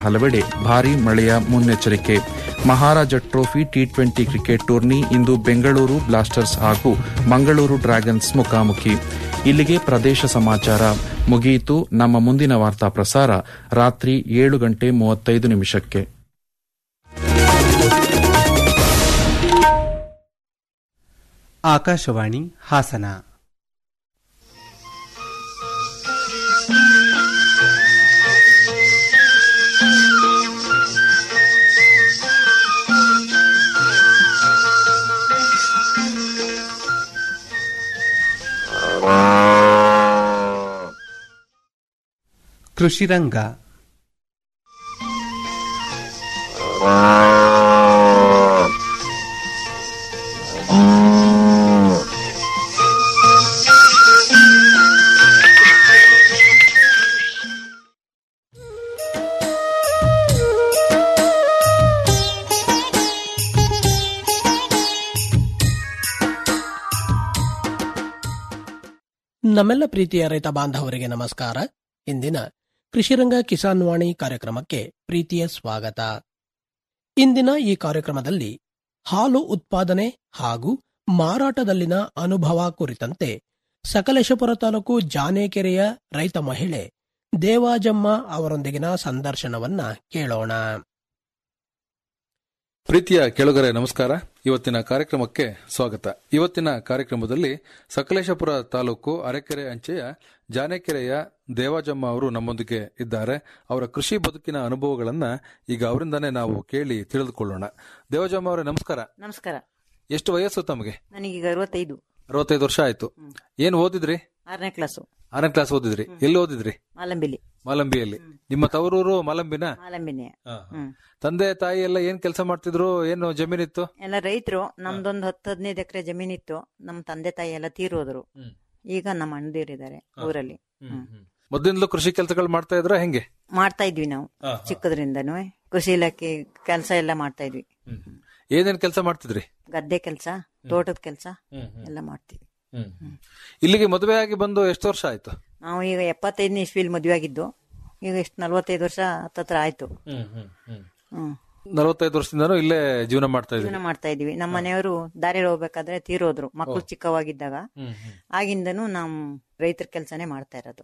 ಹಲವೆಡೆ ಭಾರೀ ಮಳೆಯ ಮುನ್ನೆಚ್ಚರಿಕೆ Maharaja trophy T twenty cricket tourney ಇಂದು ಬೆಂಗಳೂರು ಬ್ಲಾಸ್ಟರ್ಸ್ ಹಾಗೂ ಮಂಗಳೂರು ಡ್ರ್ಯಾಗನ್ಸ್ ಮುಖಾಮುಖಿ ಇಲ್ಲಿಗೆ ಪ್ರದೇಶ ಸಮಾಚಾರ ಮುಗಿಯಿತು ನಮ್ಮ ಮುಂದಿನ ವಾರ್ತಾ ಪ್ರಸಾರ ರಾತ್ರಿ ಏಳು ಗಂಟೆ ಮೂವತ್ತೈದು ನಿಮಿಷಕ್ಕೆ ಆಕಾಶವಾಣಿ ಹಾಸನ ಕೃಷಿರಂಗ ನಮ್ಮೆಲ್ಲ ಪ್ರೀತಿಯ ರೈತ ಬಾಂಧವರಿಗೆ ನಮಸ್ಕಾರ ಇಂದಿನ ಕೃಷಿರಂಗ ಕಿಸಾನ್ ವಾಣಿ ಕಾರ್ಯಕ್ರಮಕ್ಕೆ ಪ್ರೀತಿಯ ಸ್ವಾಗತ ಇಂದಿನ ಈ ಕಾರ್ಯಕ್ರಮದಲ್ಲಿ ಹಾಲು ಉತ್ಪಾದನೆ ಹಾಗೂ ಮಾರಾಟದಲ್ಲಿನ ಅನುಭವ ಕುರಿತಂತೆ ಸಕಲೇಶಪುರ ತಾಲೂಕು ಜಾನೇಕೆರೆಯ ರೈತ ಮಹಿಳೆ ದೇವಾಜಮ್ಮ ಅವರೊಂದಿಗಿನ ಸಂದರ್ಶನವನ್ನ ಕೇಳೋಣ ಪ್ರೀತಿಯ ಕೆಳಗರೆ ನಮಸ್ಕಾರ ಇವತ್ತಿನ ಕಾರ್ಯಕ್ರಮಕ್ಕೆ ಸ್ವಾಗತ ಇವತ್ತಿನ ಕಾರ್ಯಕ್ರಮದಲ್ಲಿ ಸಕಲೇಶಪುರ ತಾಲೂಕು ಅರೆಕೆರೆ ಅಂಚೆಯ ಜಾನೆಕೆರೆಯ ದೇವಾಜಮ್ಮ ಅವರು ನಮ್ಮೊಂದಿಗೆ ಇದ್ದಾರೆ ಅವರ ಕೃಷಿ ಬದುಕಿನ ಅನುಭವಗಳನ್ನ ಈಗ ಅವರಿಂದಾನೇ ನಾವು ಕೇಳಿ ತಿಳಿದುಕೊಳ್ಳೋಣ ದೇವಾಜಮ್ಮ ಅವರೇ ನಮಸ್ಕಾರ ನಮಸ್ಕಾರ ಎಷ್ಟು ವಯಸ್ಸು ತಮಗೆ ನನಗೀಗ ಅರವತ್ತೈದು ಅರವತ್ತೈದು ವರ್ಷ ಆಯ್ತು ಏನ್ ಓದಿದ್ರಿ ಆರನೇ ಕ್ಲಾಸು ಆರನೇ ಕ್ಲಾಸ್ ಓದಿದ್ರಿ ಎಲ್ಲಿ ಓದಿದ್ರಿ ಮಾಲಂಬಿಲಿ ಮಾಲಂಬಿಯಲ್ಲಿ ನಿಮ್ಮ ತವರೂರು ಮಾಲಂಬಿನ ಮಾಲಂಬಿನೇ ಹ್ಮ್ ತಂದೆ ತಾಯಿ ಎಲ್ಲ ಏನ್ ಕೆಲಸ ಮಾಡ್ತಿದ್ರು ಏನು ಜಮೀನಿತ್ತು ಎಲ್ಲ ರೈತರು ನಮ್ದೊಂದು ಹತ್ತು ಹದಿನೈದು ಎಕರೆ ಜಮೀನಿತ್ತು ನಮ್ಮ ತಂದೆ ತಾಯಿ ಎಲ್ಲ ತೀರೋದ್ರು ಹ್ಮ್. ಈಗ ನಮ್ಮ ಅಣ್ಣದಿರಿದ್ದಾರೆ ಊರಲ್ಲಿ ಹ್ಮ್. ಮೊದಲಿಂದಲೂ ಕೃಷಿ ಕೆಲಸಗಳು ಮಾಡ್ತಾ ಇದ್ರ ಹೆಂಗೆ ಮಾಡ್ತಾ ಇದ್ವಿ ನಾವು ಚಿಕ್ಕದ್ರಿಂದನೂ ಕೃಷಿ ಇಲಾಖೆ ಕೆಲಸ ಎಲ್ಲ ಮಾಡ್ತಾ ಇದ್ವಿ ಏನೇನ್ ಕೆಲಸ ಮಾಡ್ತಿದ್ರಿ ಗದ್ದೆ ಕೆಲಸ ತೋಟದ ಕೆಲಸ ಎಲ್ಲ ಮಾಡ್ತೀವಿ ಇಲ್ಲಿಗೆ ಮದುವೆ ಆಗಿ ಬಂದು ಎಷ್ಟು ವರ್ಷ ಆಯ್ತು ನಾವು ಈಗ ಎಪ್ಪತ್ತೈದನೇ ಇಸ್ವಿಲ್ ಮದುವೆ ಆಗಿದ್ದು ಈಗ ಎಷ್ಟು ನಲ್ವತ್ತೈದು ವರ್ಷ ಹತ್ತತ್ರ ಆಯ್ತು ಹ್ಮ್ ನಲವತ್ತೈದು ವರ್ಷದಿಂದನೂ ಇಲ್ಲೇ ಜೀವನ ಮಾಡ್ತಾ ಇದ್ರಿ ಜೀವನ ಮಾಡ್ತಾ ಇದೀವಿ ನಮ್ಮ ಮನೆಯವರು ದಾರಿಯಲ್ಲಿ ಹೋಗ್ಬೇಕಾದ್ರೆ ತೀರೋದ್ರು ಮಕ್ಕಳು ಚಿಕ್ಕವಾಗಿದ್ದಾಗ ಆಗಿಂದನೂ ನಮ್ ರೈತರ ಕೆಲಸನೇ ಮಾಡ್ತಾ ಇರೋದು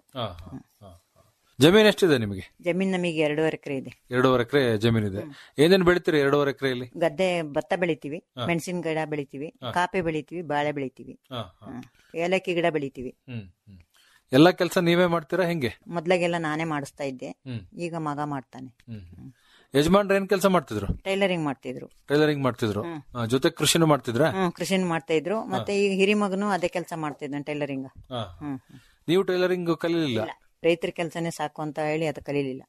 ಜಮೀನ್ ಎಷ್ಟಿದೆ ನಿಮಗೆ ಜಮೀನ್ ನಮಗೆ ಎರಡೂವರೆ ಎಕರೆ ಇದೆ ಎರಡೂವರೆ ಎಕರೆ ಜಮೀನಿದೆ ಏನೇನ್ ಬೆಳಿತೀರಿ ಎರಡೂವರೆ ಎಕರೆಯಲ್ಲಿ ಗದ್ದೆ ಭತ್ತ ಬೆಳಿತೀವಿ ಮೆಣಸಿನ ಗಿಡ ಬೆಳಿತೀವಿ ಕಾಫಿ ಬೆಳಿತೀವಿ ಬಾಳೆ ಬೆಳಿತೀವಿ ಹ್ಮ್. ಏಲಕ್ಕಿ ಗಿಡ ಬೆಳಿತೀವಿ ಎಲ್ಲಾ ಕೆಲಸ ನೀವೇ ಮಾಡ್ತೀರಾ ಹೆಂಗೆ ಮೊದ್ಲಾಗೆಲ್ಲ ನಾನೇ ಮಾಡಿಸ್ತಾ ಇದ್ದೆ ಹ್ಮ್. ಈಗ ಮಗ ಮಾಡ್ತಾನೆ ಯಜಮಾನ್ರು ಏನ್ ಕೆಲಸ ಮಾಡ್ತಿದ್ರು ಟೈಲರಿಂಗ್ ಮಾಡ್ತಿದ್ರು ಟೈಲರಿಂಗ್ ಮಾಡ್ತಿದ್ರು ಆ, ಜೊತೆ ಕೃಷಿನೂ ಮಾಡ್ತಿದ್ರಾ ಹ್ಮ್ ಕೃಷಿನ ಮಾಡ್ತಾ ಇದ್ರು ಮತ್ತೆ ಈಗ ಹಿರಿ ಮಗನು ಅದೇ ಕೆಲಸ ಮಾಡ್ತಿದ್ದಾನೆ ಟೈಲರಿಂಗ್ ಹ್ಮ್ ನೀವು ಟೈಲರಿಂಗ್ ಕಲೀಲಿಲ್ಲ ರೈತರ ಕೆಲಸನೇ ಸಾಕು ಅಂತ ಹೇಳಿ ಅದು ಕಲೀಲಿಲ್ಲ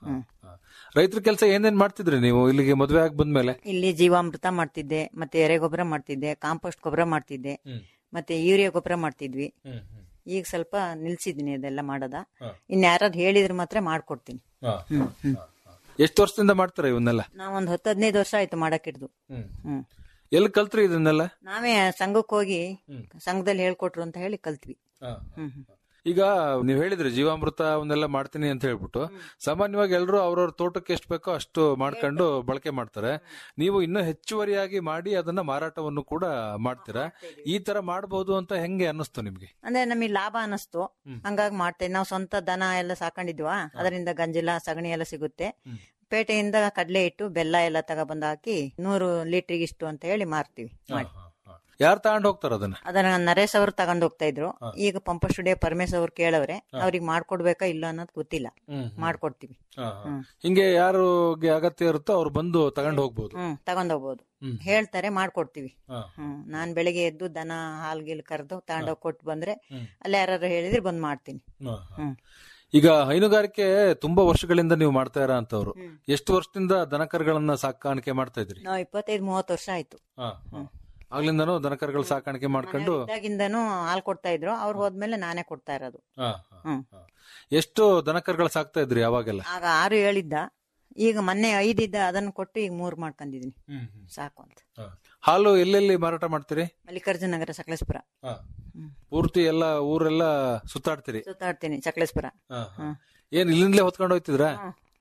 ರೈತರ ಕೆಲಸ ಏನೇನ್ ಮಾಡ್ತಿದ್ರಿ ನೀವು ಇಲ್ಲಿಗೆ ಮದುವೆ ಆಗಿ ಬಂದ್ಮೇಲೆ ಇಲ್ಲಿ ಜೀವಾಮೃತ ಮಾಡ್ತಿದ್ದೆ ಮತ್ತೆ ಎರೆಗೊಬ್ಬರ ಮಾಡ್ತಿದ್ದೆ ಕಾಂಪೋಸ್ಟ್ ಗೊಬ್ಬರ ಮಾಡ್ತಿದ್ದೆ ಮತ್ತೆ ಯೂರಿಯಾ ಗೊಬ್ಬರ ಮಾಡ್ತಿದ್ವಿ ಈಗ ಸ್ವಲ್ಪ ನಿಲ್ಸಿದ್ದೀನಿ ಅದೆಲ್ಲ ಮಾಡೋದ ಇನ್ ಯಾರಾದ್ರು ಹೇಳಿದ್ರೆ ಮಾತ್ರ ಮಾಡ್ಕೊಡ್ತೀನಿ ಹ್ಮ್ ಹ್ಮ್ ಎಷ್ಟು ವರ್ಷದಿಂದ ಮಾಡ್ತೀರಾ ಇವನ್ನೆಲ್ಲ ನಾವೊಂದ್ ಹತ್ತು ಹದಿನೈದು ವರ್ಷ ಆಯ್ತು ಮಾಡಕ್ ಹಿಡ್ದು ಹ್ಮ್ ಎಲ್ಲಿ ಕಲ್ತ್ರಿ ಇದನ್ನೆಲ್ಲ ನಾವೇ ಸಂಘಕ್ಕೆ ಹೋಗಿ ಸಂಘದಲ್ಲಿ ಹೇಳ್ಕೊಟ್ರು ಅಂತ ಹೇಳಿ ಕಲ್ತ್ವಿ ಹ್ಮ್ ಹ್ಮ್. ಈಗ ನೀವ್ ಹೇಳಿದ್ರಿ ಜೀವಾಮೃತ ಅವನ್ನೆಲ್ಲ ಮಾಡ್ತೀನಿ ಅಂತ ಹೇಳ್ಬಿಟ್ಟು ಸಾಮಾನ್ಯವಾಗಿ ಎಲ್ಲರೂ ಅವ್ರವ್ರ ತೋಟಕ್ಕೆ ಎಷ್ಟು ಬೇಕೋ ಅಷ್ಟು ಮಾಡ್ಕೊಂಡು ಬಳಕೆ ಮಾಡ್ತಾರೆ ನೀವು ಇನ್ನೂ ಹೆಚ್ಚುವರಿಯಾಗಿ ಮಾಡಿ ಅದನ್ನ ಮಾರಾಟವನ್ನು ಕೂಡ ಮಾಡ್ತೀರಾ ಈ ತರ ಮಾಡಬಹುದು ಅಂತ ಹೆಂಗೆ ಅನ್ನಿಸ್ತು ನಿಮ್ಗೆ ಅಂದ್ರೆ ನಮಗೆ ಲಾಭ ಅನಿಸ್ತು ಹಂಗಾಗಿ ಮಾಡ್ತೇವೆ ನಾವು ಸ್ವಂತ ದನ ಎಲ್ಲ ಸಾಕೊಂಡಿದ್ವಾ ಅದರಿಂದ ಗಂಜಿಲ ಸಗಣಿ ಎಲ್ಲ ಸಿಗುತ್ತೆ ಪೇಟೆಯಿಂದ ಕಡಲೆ ಇಟ್ಟು ಬೆಲ್ಲ ಎಲ್ಲ ತಗೊಬಂದು ಹಾಕಿ ನೂರು ಲೀಟ್ರಿಗೆ ಇಷ್ಟು ಅಂತ ಹೇಳಿ ಮಾರ್ತೀವಿ ಮಾಡಿ ಯಾರು ತಗೊಂಡ್ ಹೋಗ್ತಾರ ಅದನ್ನ ಅದನ್ನ ನರೇಶ್ ಅವರು ತಗೊಂಡ್ ಹೋಗ್ತಾ ಇದ್ರು ಈಗ ಪಂಪ ಸ್ಟುಡಿಯೋ ಪರಮೇಶ್ ಅವ್ರು ಕೇಳವ್ರೆ ಅವ್ರಿಗೆ ಮಾಡ್ಕೊಡ್ಬೇಕಾ ಇಲ್ಲ ಅನ್ನೋದು ಗೊತ್ತಿಲ್ಲ ಮಾಡ್ಕೊಡ್ತೀವಿ ಹ್ಮ್. ಹಿಂಗೆ ಯಾರಿಗೆ ಅಗತ್ಯ ಇರುತ್ತೋ ಅವ್ರು ಬಂದು ತಗೊಂಡ್ ಹೋಗ್ಬೋದು ಹ್ಮ್ ತಗೊಂಡ್ ಹೋಗ್ಬೋದು ಹೇಳ್ತಾರೆ ಮಾಡ್ಕೊಡ್ತೀವಿ ಹ್ಮ್ ನಾನ್ ಬೆಳಿಗ್ಗೆ ಎದ್ದು ದನ ಹಾಲ್ ಗೀಲ್ ಕರೆದು ತಗೊಂಡೋಗಿ ಕೊಟ್ಟು ಬಂದ್ರೆ ಅಲ್ಲಿ ಯಾರು ಹೇಳಿದ್ರೆ ಬಂದ್ ಮಾಡ್ತೀನಿ ಹ್ಮ್ ಈಗ ಹೈನುಗಾರಿಕೆ ತುಂಬಾ ವರ್ಷಗಳಿಂದ ನೀವು ಮಾಡ್ತಾ ಇರ ಅಂತವ್ರು ಎಷ್ಟು ವರ್ಷದಿಂದ ದನಕರುಗಳನ್ನ ಸಾಕಾಣಿಕೆ ಮಾಡ್ತಾ ಇದ್ರಿ ನಾವ್ ಇಪ್ಪತ್ತೈದು ಮೂವತ್ತು ವರ್ಷ ಆಯ್ತು ಆಗ್ಲಿಂದನೂ ದನಕರುಗಳ ಸಾಕಾಣಿಕೆ ಮಾಡ್ಕೊಂಡು ಇದ್ದಾಗಿಂದನೂ ಹಾಲ್ ಕೊಡ್ತಾ ಇದ್ರು ಅವ್ರು ಹೋದ್ಮೇಲೆ ನಾನೇ ಕೊಡ್ತಾ ಇರೋದು ಹ್ಮ್ ಎಷ್ಟು ದನಕರುಗಳು ಸಾಕ್ತಾ ಇದ್ರಿ ಯಾವಾಗೆಲ್ಲ ಆಗ ಆರು ಹೇಳಿದ್ದ ಈಗ ಮೊನ್ನೆ ಐದಿದ್ದ ಅದನ್ನ ಕೊಟ್ಟು ಈಗ ಮೂರ್ ಮಾಡ್ಕೊಂಡಿದೀನಿ ಸಾಕು ಅಂತ ಹಾಲು ಎಲ್ಲೆಲ್ಲಿ ಮಾರಾಟ ಮಾಡ್ತೀರಿ ಮಲ್ಲಿಕಾರ್ಜುನ ನಗರ ಸಕಲೇಶ್ಪುರ ಪೂರ್ತಿ ಎಲ್ಲ ಊರೆಲ್ಲ ಸುತ್ತಾಡ್ತೀರಿ ಸುತ್ತಾಡ್ತೀನಿ ಸಕಲೇಶ್ಪುರ ಹ್ಮ್. ಏನ್ ಇಲ್ಲಿಂದಲೇ ಹೊತ್ಕೊಂಡು ಹೋಗ್ತಿದ್ರಾ ಹ್ಮ್.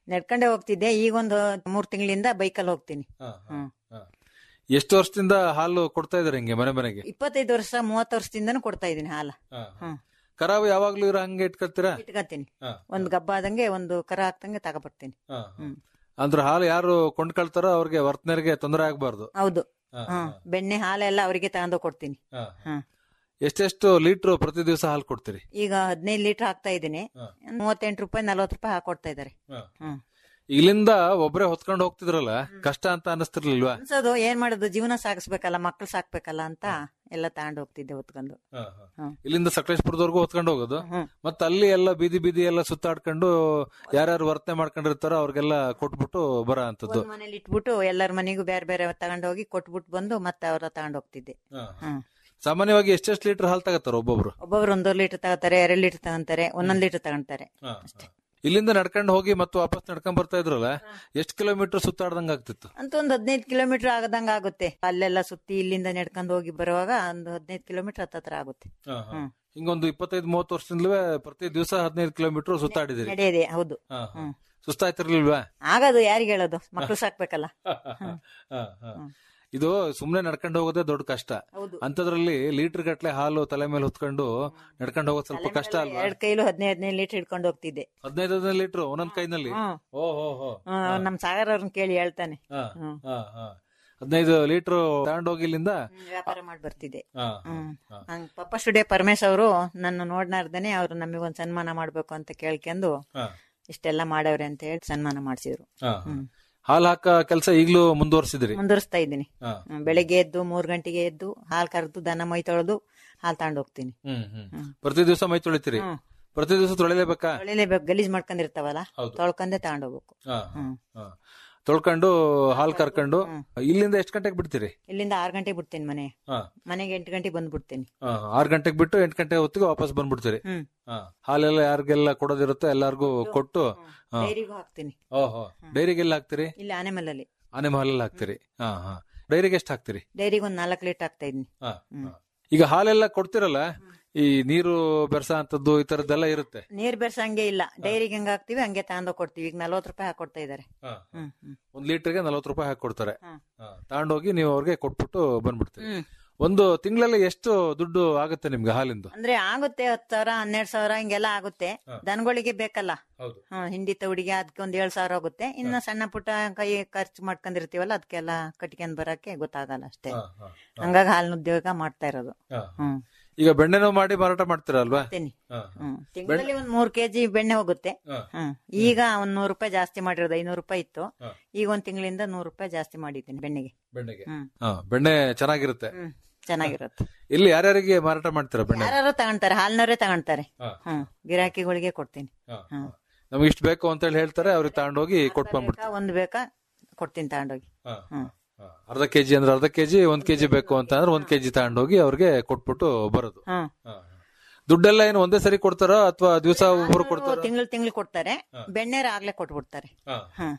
ನಡ್ಕೊಂಡೆ ಹೋಗ್ತಿದ್ದೆ ಈಗ ಒಂದು ಮೂರ್ ತಿಂಗಳಿಂದ ಬೈಕಲ್ಲಿ ಹೋಗ್ತೀನಿ ಹಾ, ಹಾ, ಹ್ಮ್. ಹಾ. ಎಷ್ಟು ವರ್ಷದಿಂದ ಹಾಲು ಕೊಡ್ತಾ ಇದಾರೆ ಹಿಂಗೆ ಮನೆ ಮನೆಗೆ ಇಪ್ಪತ್ತೈದು ವರ್ಷ ಮೂವತ್ತು ವರ್ಷದಿಂದನೂ ಕೊಡ್ತಾ ಇದೀನಿ ಹಾಲ ಹಾ, ಹಾ. ಹ್ಮ್ ಕರಾವು ಯಾವಾಗ್ಲೂ ಇರೋ ಹಂಗೆ ಇಟ್ಕೊಳ್ತೀರಾ ಇಟ್ಕೊತೀನಿ ಹಾ, ಒಂದ್ ಗಬ್ಬ ಆದಂಗೆ ಒಂದು ಕರ ಹಾಕ್ದಂಗೆ ತಗೊಬರ್ತೀನಿ ಹಾ, ಹಾ. ಹ್ಮ್ ಅಂದ್ರೆ ಹಾಲು ಯಾರು ಕೊಂಡ್ಕೊಳ್ತಾರೋ ಅವ್ರಿಗೆ ವರ್ತನೆರಿಗೆ ತೊಂದರೆ ಆಗ್ಬಾರ್ದು ಹೌದು ಹಾ, ಹ್ಮ್ ಬೆಣ್ಣೆ ಹಾಲೆಲ್ಲ ಅವರಿಗೆ ತಗೊಂಡು ಕೊಡ್ತೀನಿ ಹಾ. ಹ್ಮ್ ಎಷ್ಟೆಷ್ಟು ಲೀಟರ್ ಪ್ರತಿ ದಿವಸ ಹಾಲು ಕೊಡ್ತೀರಿ ಈಗ ಹದಿನೈದು ಲೀಟರ್ ಹಾಕ್ತಾ ಇದ್ದೀನಿ ಹಾ. ಮೂವತ್ತೆಂಟು ರೂಪಾಯಿ ನಲ್ವತ್ತು ರೂಪಾಯಿ ಹಾಕೊಡ್ತಾ ಇದಾರೆ ಹ್ಮ್ ಇಲ್ಲಿಂದ ಒಬ್ರೇ ಹೊತ್ಕೊಂಡು ಹೋಗ್ತಿದ್ರಲ್ಲ ಕಷ್ಟ ಅಂತ ಅನಿಸ್ತಿರ್ಲಿಲ್ವಾ ಅನ್ಸೋದು ಏನ್ ಮಾಡೋದು ಜೀವನ ಸಾಗಿಸ್ಬೇಕಲ್ಲ ಮಕ್ಳು ಸಾಕ್ಬೇಕಲ್ಲ ಅಂತ ಎಲ್ಲ ತಗೊಂಡು ಹೋಗ್ತಿದ್ದೆ ಹೊತ್ಕೊಂಡು ಹ್ಮ್. ಇಲ್ಲಿಂದ ಸಕಲೇಶ್ಪುರದವರೆಗೂ ಹೊತ್ಕೊಂಡು ಹೋಗೋದು ಹ್ಮ್ ಮತ್ತೆ ಅಲ್ಲಿ ಎಲ್ಲ ಬೀದಿ ಬೀದಿ ಎಲ್ಲ ಸುತ್ತಾಡ್ಕೊಂಡು ಯಾರ್ಯಾರು ವರ್ತನೆ ಮಾಡ್ಕೊಂಡಿರ್ತಾರೋ ಅವ್ರಿಗೆಲ್ಲ ಕೊಟ್ಬಿಟ್ಟು ಬರ ಅಂತದ್ದು ಒಂದ್ ಮನೇಲಿ ಇಟ್ಬಿಟ್ಟು ಎಲ್ಲರ ಮನೆಗೂ ಬೇರೆ ಬೇರೆ ತಗೊಂಡು ಹೋಗಿ ಕೊಟ್ಬಿಟ್ಟು ಬಂದು ಮತ್ತೆ ಅವರ ತಗೊಂಡು ಹೋಗ್ತಿದ್ದೆ ಹ್ಮ್ ಸಾಮಾನ್ಯವಾಗಿ ಎಷ್ಟೆಷ್ಟು ಲೀಟರ್ ಹಾಲು ತಗತ್ತಾರ ಒಬ್ಬೊಬ್ರು ಒಬ್ಬೊಬ್ರು ಒಂದೂವರೆ ಲೀಟರ್ ತಗೋತಾರೆ ಎರಡು ಲೀಟರ್ ತಗೊಂತಾರೆ ಒಂದೊಂದ್ ಲೀಟರ್ ತಗೊಂತಾರೆ ಇಲ್ಲಿಂದ ನಡ್ಕೊಂಡು ಹೋಗಿ ಮತ್ತೆ ವಾಪಸ್ ನಡ್ಕೊಂಡ್ ಬರ್ತಾ ಇದ್ರಲ್ಲ ಎಷ್ಟು ಕಿಲೋಮೀಟರ್ ಸುತ್ತಾಡ್ದಂಗ ಆಗ್ತಿತ್ತು ಅಂತ ಒಂದ್ ಹದಿನೈದು ಕಿಲೋಮೀಟರ್ ಆಗದಂಗ ಆಗುತ್ತೆ ಅಲ್ಲೆಲ್ಲ ಸುತ್ತಿ ಇಲ್ಲಿಂದ ನಡ್ಕೊಂಡು ಹೋಗಿ ಬರುವಾಗ ಒಂದು ಹದಿನೈದು ಕಿಲೋಮೀಟರ್ ಹತ್ತತ್ರ ಆಗುತ್ತೆ ಹ್ಮ್. ಹಿಂಗೊಂದು ಇಪ್ಪತ್ತೈದು ಮೂವತ್ತು ವರ್ಷದಿಂದಲೇ ಪ್ರತಿ ದಿವಸ ಹದಿನೈದು ಕಿಲೋಮೀಟರ್ ಸುತ್ತಾಡಿದಿರಿ ನಡೆಯದೆ ಹೌದು ಹಾ, ಹಾ. ಹ್ಮ್. ಸುಸ್ತಾಯ್ತಿರ್ಲಿಲ್ವಾ ಆಗದು ಯಾರಿಗೆ ಹೇಳೋದು ಮಕ್ಳು ಸಾಕ್ಬೇಕಲ್ಲ ಹಾ, ಹಾ. ಇದು ಸುಮ್ನೆ ನಡ್ಕೊಂಡು ಹೋಗೋದೇ ದೊಡ್ಡ ಕಷ್ಟ ಹೌದು ಅಂತದ್ರಲ್ಲಿ ಲೀಟರ್ ಗಟ್ಲೆ ಹಾಲು ತಲೆ ಮೇಲೆ ಹೊತ್ಕೊಂಡು ನಡ್ಕೊಂಡು ಹೋಗೋದು ಸ್ವಲ್ಪ ಕಷ್ಟ ಅಲ್ವಾ ಎರಡ್ ಕೈಲು ಹದಿನೈದು ಹದಿನೈದು ಲೀಟರ್ ಹಿಡ್ಕೊಂಡು ಹೋಗ್ತಿದ್ದೆ ಹದಿನೈದು ಹದಿನೈದು ಲೀಟರ್ ಒಂದೊಂದ್ ಕೈನಲ್ಲಿ ಹ್ಮ್ ಓ ಹೋ ಹೋ ಹ್ಮ್, ನಮ್ ಸಾಗರ್ ಅವ್ರನ್ನ ಕೇಳಿ ಹೇಳ್ತಾನೆ ಹಾ, ಹ್ಮ್. ಹಾ, ಹಾ. ಹದಿನೈದು ಲೀಟರ್ ತಗೊಂಡೋಗಿ ಇಲ್ಲಿಂದ ಹ್ಮ್, ವ್ಯಾಪಾರ ಮಾಡಿ ಬರ್ತಿದ್ದೆ ಹಾ, ಹ್ಮ್ ಹಾ. ಹಂಗ್ ಪಪ್ಪ ಸ್ಟುಡಿಯೋ ಪರಮೇಶ್ ಅವರು ನನ್ನ ನೋಡ್ನಾರ್ದೇನೆ ಅವ್ರು ನಮಗೊಂದ್ ಸನ್ಮಾನ ಮಾಡ್ಬೇಕು ಅಂತ ಕೇಳ್ಕೊಂಡು ಹಾ, ಇಷ್ಟೆಲ್ಲ ಮಾಡವ್ರೆ ಅಂತ ಹೇಳಿ ಸನ್ಮಾನ ಮಾಡ್ಸಿದ್ರು ಹಾ. ಹ್ಮ್ ಹಾಲು ಹಾಕ ಕೆಲಸ ಈಗ್ಲೂ ಮುಂದುವರ್ಸಿದ್ರಿ ಮುಂದುವರಿಸ್ತಾ ಇದ್ದೀನಿ ಹಾ. ಹ್ಮ್, ಬೆಳಿಗ್ಗೆ ಎದ್ದು ಮೂರ್ ಗಂಟೆಗೆ ಎದ್ದು ಹಾಲ್ ಕರೆದು ದನ ಮೈ ತೊಳೆದು ಹಾಲ್ ತಗೊಂಡ್ ಹೋಗ್ತೀನಿ ಹ್ಮ್ ಹ್ಮ್ ಹ್ಮ್. ಪ್ರತಿ ದಿವಸ ಮೈ ತೊಳಿತೀರಿ ಹ್ಮ್. ಪ್ರತಿ ದಿವಸ ತೊಳಿಲೇಬೇಕಾ ತೊಳಿಲೇಬೇಕು ಗಲೀಜ್ ಮಾಡ್ಕೊಂಡಿರ್ತಾವಲ್ಲ ಹೌದು. ತೊಳ್ಕೊಂಡೆ ತಗೊಂಡ್ ಹೋಗ್ಬೇಕು ಹಾ, ಹ್ಮ್ ಹಾ. ತೊಳ್ಕೊಂಡು ಹಾಲ್ ಕರ್ಕೊಂಡು ಹ್ಮ್. ಇಲ್ಲಿಂದ ಎಷ್ಟು ಗಂಟೆಗೆ ಬಿಡ್ತೀರಿ ಇಲ್ಲಿಂದ ಆರ್ ಗಂಟೆಗೆ ಬಿಡ್ತೀನಿ ಮನೆ ಹಾ. ಮನೆಗೆ ಎಂಟು ಗಂಟೆಗೆ ಬಂದ್ಬಿಡ್ತೀನಿ ಹಾ, ಆರ್ ಗಂಟೆಗೆ ಬಿಟ್ಟು ಎಂಟು ಗಂಟೆ ಹೊತ್ತಿಗೆ ವಾಪಸ್ ಬಂದ್ಬಿಡ್ತೀರಿ ಹ್ಮ್ ಹಾ. ಹಾಲೆಲ್ಲ ಯಾರಿಗೆಲ್ಲ ಕೊಡೋದಿರುತ್ತೋ ಎಲ್ಲಾರ್ಗೂ ಕೊಟ್ಟು ಹಾ. ಡೈರಿಗೂ ಹಾಕ್ತೀನಿ ಓಹೋ ಡೈರಿಗೆ ಎಲ್ಲ ಹಾಕ್ತಿರಿ ಇಲ್ಲಿ ಆನೆಮಲ್ಲಲ್ಲಿ ಆನೆ ಹಾಲಲ್ಲಿ ಹಾಕ್ತಿರಿ ಹಾ ಹಾ ಡೈರಿಗೆ ಎಷ್ಟು ಹಾಕ್ತಿರಿ ಡೈರಿಗೆ ಒಂದ್ ನಾಲ್ಕು ಲೀಟರ್ ಹಾಕ್ತಾ ಇದೀನಿ ಹಾ, ಹ್ಮ್. ಹಾ. ಈಗ ಹಾಲೆಲ್ಲ ಕೊಡ್ತಿರಲ್ಲ ಈ ನೀರು ಬೆರ್ಸ ಅಂತದ್ದು ಈ ತರದ್ದೆಲ್ಲ ಇರುತ್ತೆ ನೀರ್ ಬೆರ್ಸಂಗೆ ಇಲ್ಲ ಡೈರಿಗೆ ಹೆಂಗ್ ಹಾಕ್ತಿವಿ ಹಂಗೆ ತಗೊಂಡ್ ಕೊಡ್ತೀವಿ ಈಗ ನಲ್ವತ್ತು ರೂಪಾಯಿ ಹಾಕೊಡ್ತಾ ಇದಾರೆ ಹ್ಮ್ ಹ್ಮ್ ಒಂದ್ ಲೀಟರ್ಗೆ ನಲ್ವತ್ತು ರೂಪಾಯಿ ಹಾಕಿ ಕೊಡ್ತಾರೆ ಹ್ಮ್. ತಗೊಂಡೋಗಿ ನೀವು ಅವ್ರಿಗೆ ಕೊಟ್ಬಿಟ್ಟು ಬಂದ್ಬಿಡ್ತೀರಿ ಹ್ಮ್ ಒಂದು ತಿಂಗಳಲ್ಲಿ ಎಷ್ಟು ದುಡ್ಡು ಆಗುತ್ತೆ ನಿಮ್ಗೆ ಹಾಲಿಂದು ಅಂದ್ರೆ ಆಗುತ್ತೆ ಹತ್ತು ಸಾವಿರ ಹನ್ನೆರಡು ಸಾವಿರ ಹಿಂಗೆಲ್ಲ ಆಗುತ್ತೆ ದನಗಳಿಗೆ ಬೇಕಲ್ಲ ಹೌದು ಹ್ಮ್ ಹಿಂಡಿ ತೌಡಿಗೆ ಅದಕ್ಕೆ ಒಂದ್ ಏಳ್ ಸಾವಿರ ಆಗುತ್ತೆ ಇನ್ನ ಸಣ್ಣ ಪುಟ್ಟ ಕೈ ಖರ್ಚು ಮಾಡ್ಕೊಂಡಿರ್ತೀವಲ್ಲ ಅದಕ್ಕೆಲ್ಲ ಕಟ್ಕೊಂಡ್ ಬರಕ್ಕೆ ಗೊತ್ತಾಗಲ್ಲ ಅಷ್ಟೇ ಹಂಗಾಗಿ ಹಾಲಿನ ಉದ್ಯೋಗ ಮಾಡ್ತಾ ಇರೋದು ಹ್ಮ್ ಈಗ ಬೆಣ್ಣೆನೂ ಮಾಡಿ ಮಾರಾಟ ಮಾಡ್ತೀರಾ ಅಲ್ವಾ ಮಾಡ್ತೀನಿ ಹ್ಮ್ ತಿಂಗಳಲ್ಲಿ ಒಂದ್ ಮೂರ್ ಕೆಜಿ ಬೆಣ್ಣೆ ಹೋಗುತ್ತೆ ಹ್ಮ್ ಈಗ ಒಂದ್ ನೂರು ರೂಪಾಯಿ ಜಾಸ್ತಿ ಮಾಡಿರೋದು ಐನೂರು ರೂಪಾಯಿ ಇತ್ತು ಹಾ. ಈಗ ಒಂದ್ ತಿಂಗಳಿಂದ ನೂರು ರೂಪಾಯಿ ಜಾಸ್ತಿ ಮಾಡಿದ್ದೀನಿ ಬೆಣ್ಣೆಗೆ ಬೆಣ್ಣೆಗೆ ಹ್ಮ್ ಹಾ, ಬೆಣ್ಣೆ ಚೆನ್ನಾಗಿರುತ್ತೆ ಹ್ಮ್ ಚೆನ್ನಾಗಿರುತ್ತೆ ಇಲ್ಲಿ ಯಾರ್ಯಾರಿಗೆ ಮಾರಾಟ ಮಾಡ್ತೀರಾ ಬೆಣ್ಣೆ ಯಾರು ತಗೊಂತಾರೆ ಹಾಲಿನವರೇ ತಗೊಂತಾರೆ ಹಾ. ಹ್ಮ್ ಗಿರಾಕಿಗಳಿಗೆ ಕೊಡ್ತೀನಿ ಹ್ಮ್. ನಮ್ಗೆ ಇಷ್ಟು ಬೇಕು ಅಂತ ಹೇಳಿ ಹೇಳ್ತಾರೆ ಅವ್ರಿಗೆ ತಗೊಂಡೋಗಿ ಕೊಟ್ಟು ಬಂದ್ಬಿಡ್ತಾರೆ ಬೇಕಾ, ಒಂದ್ ಬೇಕಾ ಕೊಡ್ತೀನಿ ತಗೊಂಡೋಗಿ ಹ್ಮ್ ಅರ್ಧ ಕೆಜಿ ಅಂದ್ರೆ ಅರ್ಧ ಕೆಜಿ ಒಂದ್ ಕೆಜಿ ಬೇಕು ಅಂತ ಅಂದ್ರೆ ಒಂದ್ ಕೆಜಿ ತಗೊಂಡೋಗಿ ಅವ್ರಿಗೆ ಕೊಟ್ಬಿಟ್ಟು ಬರೋದು ಹ್ಮ್ ದುಡ್ಡೆಲ್ಲ ಏನು ಒಂದೇ ಸರಿ ಕೊಡ್ತಾರೋ ಅಥವಾ ದಿವಸ ಒಬ್ಬರು ಕೊಡ್ತಾರ ತಿಂಗಳು ತಿಂಗಳು ಕೊಡ್ತಾರೆ ಬೆಣ್ಣೆರ ಆಗ್ಲೇ ಕೊಟ್ಬಿಡ್ತಾರೆ ಹ್ಮ್